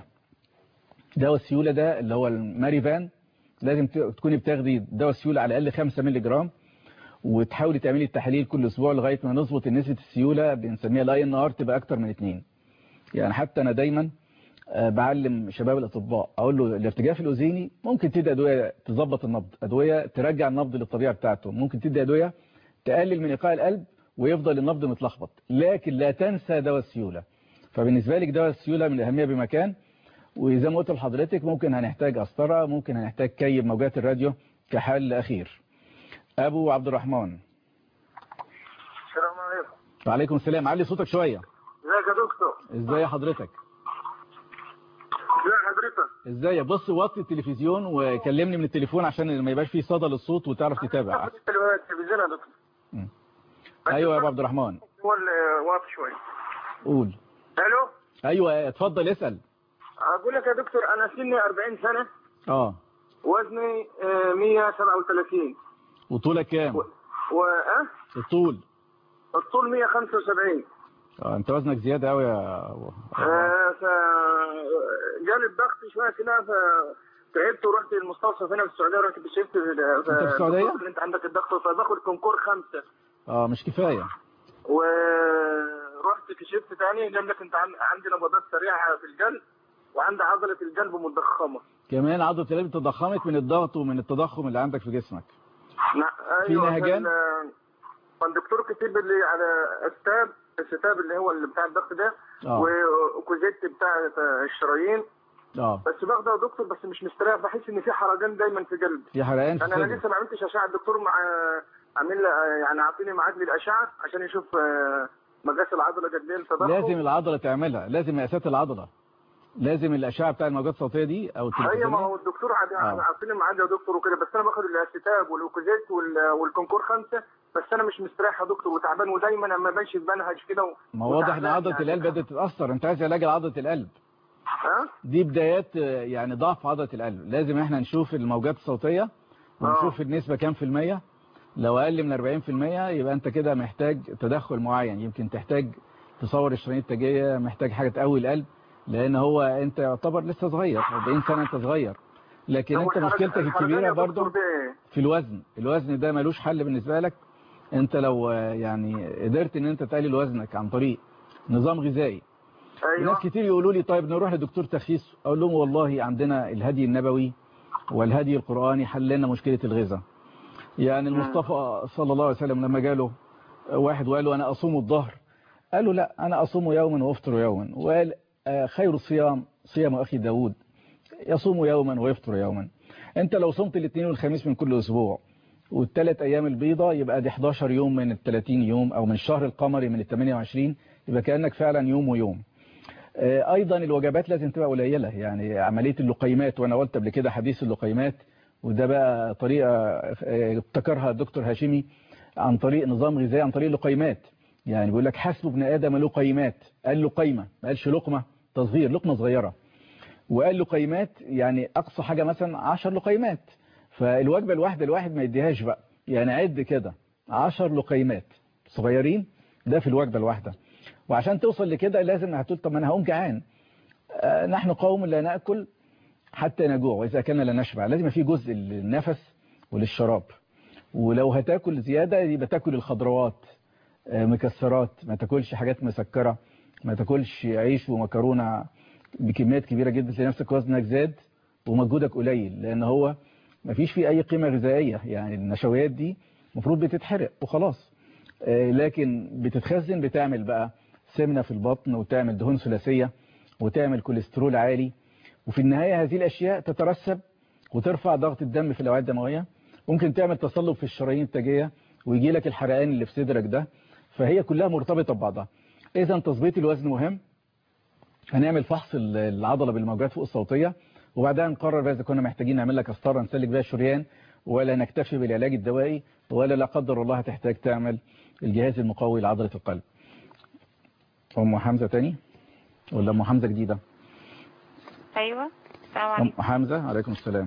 دواء السيولة ده اللي هو الماريفان لازم ت- تكوني بتاخدي دواء السيولة على الأقل 5 مللي جرام وتحاولي تعملي التحاليل كل أسبوع لغاية ما نظبط نسبة السيولة بنسميها الاي ان ار تبقى أكتر من 2 يعني حتى أنا دايما آه، بعلم شباب الأطباء أقول له الارتجاف الأذيني ممكن تدي أدوية تظبط النبض أدوية ترجع النبض للطبيعة بتاعته ممكن تدي أدوية تقلل من إيقاع القلب ويفضل النبض متلخبط لكن لا تنسى دواء السيولة فبالنسبة لك دواء السيولة من الأهمية بمكان وزي ما قلت لحضرتك ممكن هنحتاج قسطرة ممكن هنحتاج كي موجات الراديو كحل أخير أبو عبد الرحمن السلام عليكم وعليكم السلام علي صوتك شوية ازيك يا دكتور ازاي حضرتك ازي حضرتك ازاي بص وطي التلفزيون وكلمني من التليفون عشان ما يبقاش فيه صدى للصوت وتعرف تتابع التلفزيون يا دكتور ايوه يا ابو عبد الرحمن هو اللي واطي شويه قول الو ايوه اتفضل اسال اقول لك يا دكتور انا سني 40 سنه اه وزني آه، 137 وطولك كام و أه؟ الطول الطول 175 اه انت وزنك زياده قوي يا آه، ف جالي الضغط شويه كده ف تعبت ورحت المستوصف هنا في السعوديه رحت كشفت في أنت في السعودية؟ الدكتور اللي انت عندك الضغط فباخد كونكور خمسه اه مش كفايه ورحت كشفت تاني قال لك انت عن- عندي نبضات سريعه في القلب وعندي عضله القلب متضخمه كمان عضله القلب تضخمت من الضغط ومن التضخم اللي عندك في جسمك نا- في نهجان؟ فال- فالدكتور كتب لي على استاب الستاب اللي هو اللي بتاع الضغط ده اه وكوزيت بتاع الشرايين اه بس باخده يا دكتور بس مش مستريح بحس ان في حرقان دايما في قلبي في حرقان في انا انا الصدر لسه ما عملتش اشعه الدكتور مع عامل لي- يعني عاطيني ميعاد للاشعه عشان يشوف آه، مقاس العضله قد ايه التضخم لازم العضله تعملها لازم مقاسات العضله لازم الاشعه بتاع الموجات الصوتيه دي او ايوه ما التلفزيونيه هو الدكتور عاد- آه. عاطيني ميعاد يا دكتور وكده بس انا باخد الاستتاب والاوكوزيت وال- والكونكور خمسه بس انا مش مستريح يا دكتور وتعبان ودايما لما بمشي بنهج كده و- ما هو واضح ان وتعبان عضله يعني. القلب بدات تتاثر انت عايز علاج لعضله القلب ها دي بدايات آه، يعني ضعف عضله القلب لازم احنا نشوف الموجات الصوتيه ونشوف النسبه كام في الميه لو اقل من 40% يبقى انت كده محتاج تدخل معين يمكن تحتاج تصور الشرايين التاجيه محتاج حاجه تقوي القلب لان هو انت يعتبر لسه صغير 40 سنه انت صغير لكن هو انت الحرج- مشكلتك الحرجان الكبيره يا دكتور برضو ده إيه؟ في الوزن الوزن ده ملوش حل بالنسبه لك انت لو آه، يعني قدرت ان انت تقلل وزنك عن طريق نظام غذائي ايوه ناس كتير يقولوا لي طيب نروح لدكتور تخسيس اقول لهم والله عندنا الهدي النبوي والهدي القرآني حل لنا مشكلة الغذاء يعني المصطفى صلى الله عليه وسلم لما جاله واحد وقال له انا اصوم الظهر قال له لا انا اصوم يوما وافطر يوما وقال آه، خير الصيام صيام اخي داود يصوم يوما ويفطر يوما انت لو صمت الاثنين والخميس من كل اسبوع والثلاث ايام البيضة يبقى دي 11 يوم من ال 30 يوم او من الشهر القمري من ال 28 يبقى كانك فعلا يوم ويوم آه، ايضا الوجبات لازم تبقى قليله يعني عمليه اللقيمات وانا قلت قبل كده حديث اللقيمات وده بقى طريقه آه، ابتكرها الدكتور هاشمي عن طريق نظام غذائي عن طريق اللقيمات يعني بيقول لك حسب ابن ادم لقيمات قال لقيمه ما قالش لقمه تصغير لقمه صغيره وقال لقيمات يعني اقصى حاجه مثلا 10 لقيمات فالوجبه الواحده الواحد ما يديهاش بقى يعني عد كده 10 لقيمات صغيرين ده في الوجبه الواحده وعشان توصل لكده لازم هتقول طب ما انا هقوم جعان آه، نحن قوم لا ناكل حتى نجوع واذا كان لا نشبع لازم في جزء للنفس وللشراب ولو هتاكل زياده يبقى تاكل الخضروات آه، مكسرات ما تاكلش حاجات مسكره ما تاكلش عيش ومكرونه بكميات كبيره جدا تلاقي نفسك وزنك زاد ومجهودك قليل لان هو ما فيش فيه اي قيمه غذائيه يعني النشويات دي المفروض بتتحرق وخلاص آه، لكن بتتخزن بتعمل بقى سمنه في البطن وتعمل دهون ثلاثيه وتعمل كوليسترول عالي وفي النهايه هذه الاشياء تترسب وترفع ضغط الدم في الاوعيه الدمويه ممكن تعمل تصلب في الشرايين التاجيه ويجي لك الحرقان اللي في صدرك ده فهي كلها مرتبطه ببعضها اذا تظبيط الوزن مهم هنعمل فحص ال- العضله بالموجات فوق الصوتيه وبعدها نقرر بقى اذا كنا محتاجين نعمل لك قسطره نسلك بيها الشريان ولا نكتفي بالعلاج الدوائي ولا لا قدر الله هتحتاج تعمل الجهاز المقوي لعضله القلب ام حمزه تاني ولا ام حمزه جديده ايوه السلام ام عليكم حمزه عليكم السلام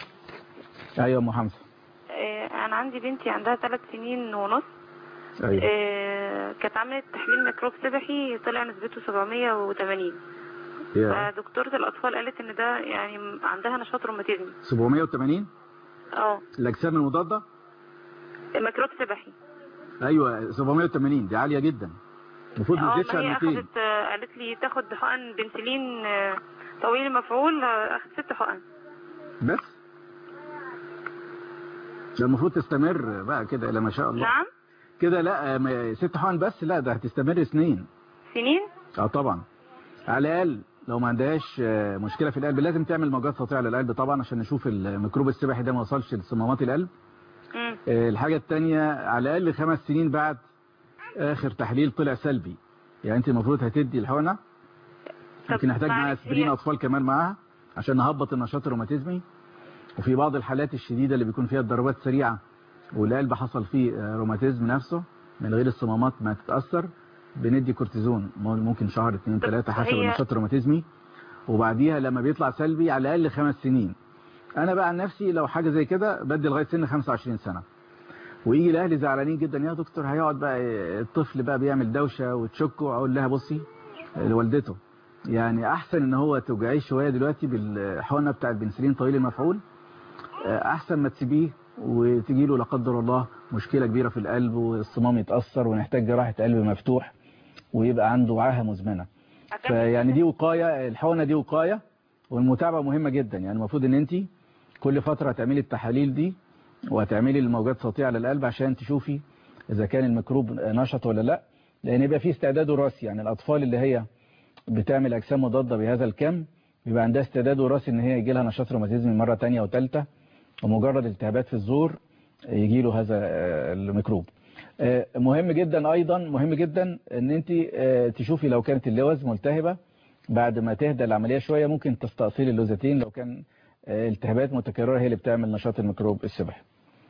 ايوه ام حمزه آه، انا عندي بنتي عندها ثلاث سنين ونص ايوه آه، كانت عملت تحليل ميكروب سبحي طلع نسبته 780 يا فدكتورة الأطفال قالت إن ده يعني م- عندها نشاط روماتيزمي 780 اه الاجسام المضاده ميكروب سبحي ايوه 780 دي عاليه جدا المفروض ما اه تزيدش ما عن هي 200 أخدت آه، قالت لي تاخد حقن بنسلين آه، طويل المفعول آه، أخدت ست حقن بس ده المفروض تستمر بقى كده الى ما شاء الله نعم كده لا ما- ست حقن بس لا ده هتستمر سنين سنين اه طبعا على الاقل لو ما عندهاش آه، مشكله في القلب لازم تعمل موجات صوتيه للقلب طبعا عشان نشوف الميكروب السبحي ده ما وصلش لصمامات القلب مم. آه، الحاجه الثانيه على الاقل خمس سنين بعد اخر تحليل طلع سلبي يعني انت المفروض هتدي الحقنه ممكن نحتاج معاها معلش اسبرين هي- اطفال كمان معاها عشان نهبط النشاط الروماتيزمي وفي بعض الحالات الشديده اللي بيكون فيها الضربات سريعه والقلب حصل فيه آه، روماتيزم نفسه من غير الصمامات ما تتاثر بندي كورتيزون ممكن شهر اتنين تلاته حسب هي- النشاط الروماتيزمي وبعديها لما بيطلع سلبي على الاقل خمس سنين انا بقى عن نفسي لو حاجه زي كده بدي لغايه سن 25 سنه ويجي الاهل زعلانين جدا يا دكتور هيقعد بقى الطفل بقى بيعمل دوشه وتشكه اقول لها بصي لوالدته يعني احسن ان هو توجعيه شويه دلوقتي بالحقنه بتاع البنسلين طويل المفعول احسن ما تسيبيه وتجي له لا قدر الله مشكله كبيره في القلب والصمام يتاثر ونحتاج جراحه قلب مفتوح ويبقى عنده عاهه مزمنه فيعني دي وقايه الحقنه دي وقايه والمتابعه مهمه جدا يعني المفروض ان انت كل فتره هتعملي التحاليل دي وهتعملي الموجات صوتيه على القلب عشان تشوفي اذا كان الميكروب نشط ولا لا لان يبقى في استعداد وراثي يعني الاطفال اللي هي بتعمل اجسام مضاده بهذا الكم بيبقى عندها استعداد وراثي ان هي يجي لها نشاط روماتيزمي مره ثانيه وثالثه ومجرد التهابات في الزور يجي له هذا آه، الميكروب آه، مهم جدا ايضا مهم جدا ان انت آه، تشوفي لو كانت اللوز ملتهبه بعد ما تهدى العمليه شويه ممكن تستأصيل اللوزتين لو كان آه، التهابات متكرره هي اللي بتعمل نشاط الميكروب السبحي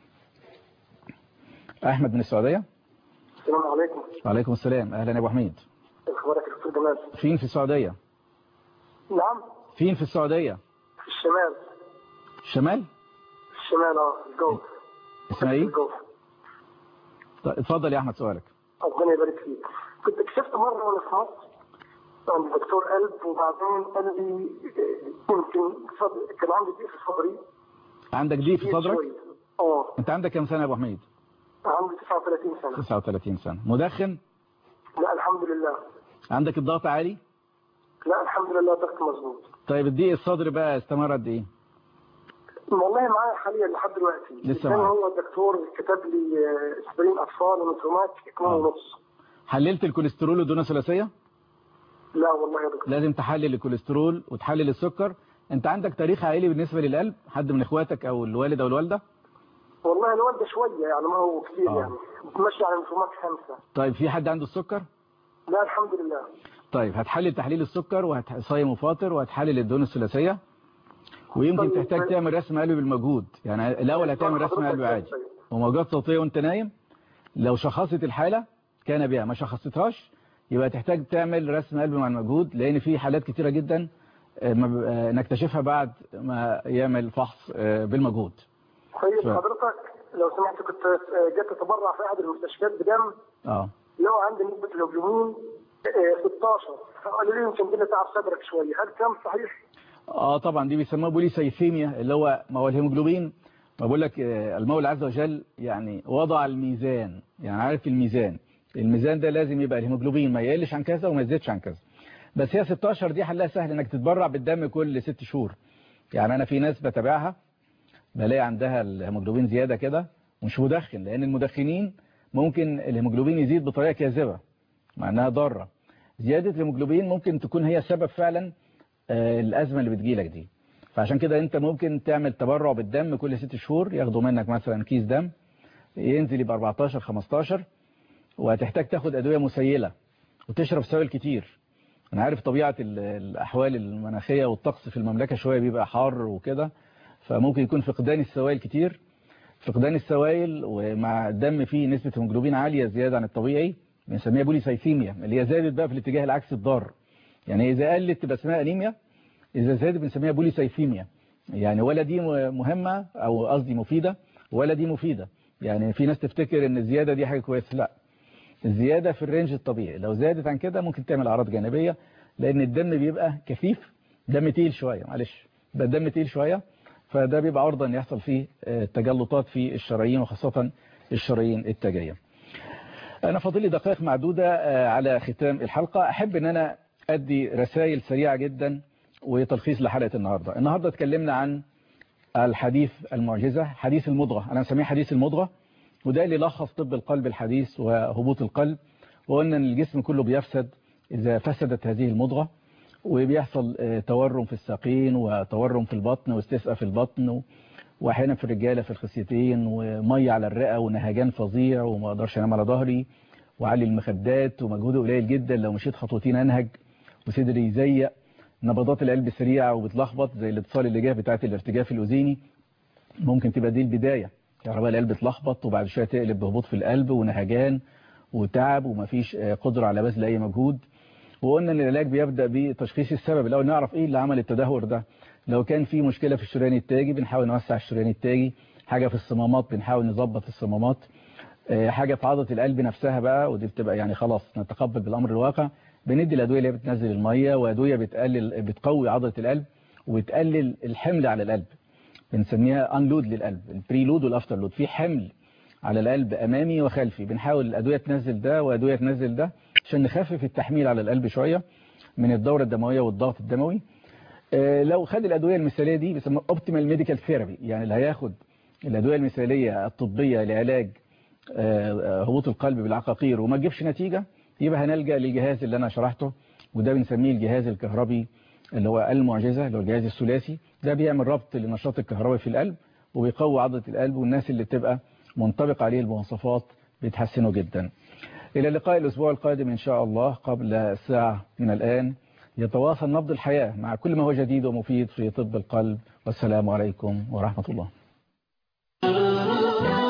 احمد من السعوديه السلام عليكم وعليكم السلام اهلا يا ابو حميد اخبارك يا دكتور جمال فين في السعوديه نعم فين في السعوديه في الشمال الشمال في الشمال اه الجوف اسمها ايه الجوف طيب، اتفضل يا احمد سؤالك ربنا يبارك فيك كنت اكتشفت مره وانا في مصر عند دكتور قلب وبعدين قال لي آه، يمكن صد- كان عندي ضيق في صدري عندك ضيق في صدرك شوية. اه انت عندك كام سنه يا ابو حميد عندي 39 سنه 39 سنه مدخن لا الحمد لله عندك الضغط عالي لا الحمد لله ضغط مظبوط طيب الضيق الصدر بقى استمر قد ايه والله معايا حاليا لحد دلوقتي لسه كان معاك. هو الدكتور كتب لي آه، اسبرين اطفال ومترومات 2 ونص حللت الكوليسترول والدهون الثلاثيه لا والله يا دكتور لازم تحلل الكوليسترول وتحلل السكر انت عندك تاريخ عائلي بالنسبه للقلب حد من اخواتك او الوالد او الوالده والله الوالده شويه يعني ما هو كثير آه. يعني بتمشي على رسومات خمسه طيب في حد عنده السكر لا الحمد لله طيب هتحلل تحليل السكر وهتصايم وفاطر وهتحلل الدهون الثلاثيه ويمكن طيب. تحتاج تعمل رسم قلب بالمجهود يعني الاول هتعمل رسم قلب عادي وموجات صوتيه وانت نايم لو شخصت الحاله كان بها ما شخصتهاش يبقى تحتاج تعمل رسم قلب مع المجهود لان في حالات كتيره جدا آه، ما ب- آه، نكتشفها بعد ما يعمل فحص آه، بالمجهود طيب ف- حضرتك لو سمحت كنت آه، جيت اتبرع في احد المستشفيات بدم اه لو عندي نسبه الهجومين آه، 16 فقالوا لي يمكن كده تعب صدرك شويه هل كلام صحيح؟ اه طبعا دي بيسموها بوليسيثيميا اللي هو ما هو الهيموجلوبين ما بقول لك آه، المولى عز وجل يعني وضع الميزان يعني عارف الميزان الميزان ده لازم يبقى الهيموجلوبين ما يقلش عن كذا وما يزيدش عن كذا بس هي 16 دي حلها سهل انك تتبرع بالدم كل ست شهور يعني انا في ناس بتابعها بلاقي عندها الهيموجلوبين زياده كده ومش مدخن لان المدخنين ممكن الهيموجلوبين يزيد بطريقه كاذبه مع انها ضاره زياده الهيموجلوبين ممكن تكون هي سبب فعلا آه، الازمه اللي بتجيلك دي فعشان كده انت ممكن تعمل تبرع بالدم كل ست شهور ياخدوا منك مثلا كيس دم ينزل يبقى 14 15 وهتحتاج تاخد ادويه مسيله وتشرب سوائل كتير انا عارف طبيعه ال- الاحوال المناخيه والطقس في المملكه شويه بيبقى حار وكده فممكن يكون فقدان السوائل كتير فقدان السوائل ومع الدم فيه نسبه هيموجلوبين عاليه زياده عن الطبيعي بنسميها بوليسايثيميا اللي هي زادت بقى في الاتجاه العكسي الضار يعني اذا قلت تبقى اسمها انيميا اذا زادت بنسميها بوليسايثيميا يعني ولا دي مهمه او قصدي مفيده ولا دي مفيده يعني في ناس تفتكر ان الزياده دي حاجه كويسه لا الزياده في الرينج الطبيعي لو زادت عن كده ممكن تعمل اعراض جانبيه لان الدم بيبقى كثيف دم تقيل شويه معلش ده الدم تقيل شويه فده بيبقى عرضه ان يحصل فيه آه، تجلطات في الشرايين وخاصه الشرايين التاجيه أنا فاضل لي دقائق معدودة آه، على ختام الحلقة أحب أن أنا أدي رسائل سريعة جدا وتلخيص لحلقة النهاردة النهاردة اتكلمنا عن الحديث المعجزة حديث المضغة أنا مسميه حديث المضغة وده اللي لخص طب القلب الحديث وهبوط القلب وقلنا أن الجسم كله بيفسد إذا فسدت هذه المضغة وبيحصل آه، تورم في الساقين وتورم في البطن واستسقى في البطن و- واحيانا في الرجاله في الخصيتين وميه على الرئه ونهجان فظيع وما اقدرش انام على ظهري وعلي المخدات ومجهودي قليل جدا لو مشيت خطوتين انهج وصدري يزيق نبضات القلب سريعه وبتلخبط زي الاتصال اللي جه بتاعه الارتجاف الاذيني ممكن تبقى دي البدايه كهرباء القلب تلخبط وبعد شويه تقلب بهبوط في القلب ونهجان وتعب ومفيش آه، قدره على بذل اي مجهود وقلنا ان العلاج بيبدا بتشخيص السبب الاول نعرف ايه اللي عمل التدهور ده لو كان في مشكله في الشريان التاجي بنحاول نوسع الشريان التاجي حاجه في الصمامات بنحاول نظبط الصمامات آه، حاجه في عضله القلب نفسها بقى ودي بتبقى يعني خلاص نتقبل بالامر الواقع بندي الادويه اللي هي بتنزل الميه وادويه بتقلل بتقوي عضله القلب وبتقلل الحمل على القلب بنسميها انلود للقلب البريلود والافتر لود في حمل على القلب امامي وخلفي بنحاول الادويه تنزل ده وادويه تنزل ده عشان نخفف التحميل على القلب شويه من الدوره الدمويه والضغط الدموي آه، لو خد الادويه المثاليه دي بيسموها اوبتيمال ميديكال ثيرابي يعني اللي هياخد الادويه المثاليه الطبيه لعلاج آه، آه، هبوط القلب بالعقاقير وما تجيبش نتيجه يبقى هنلجا للجهاز اللي انا شرحته وده بنسميه الجهاز الكهربي اللي هو المعجزه اللي هو الجهاز الثلاثي ده بيعمل ربط للنشاط الكهربي في القلب وبيقوي عضله القلب والناس اللي بتبقى منطبق عليه المواصفات بيتحسنوا جدا إلى اللقاء الأسبوع القادم إن شاء الله قبل ساعة من الآن يتواصل نبض الحياة مع كل ما هو جديد ومفيد في طب القلب والسلام عليكم ورحمة الله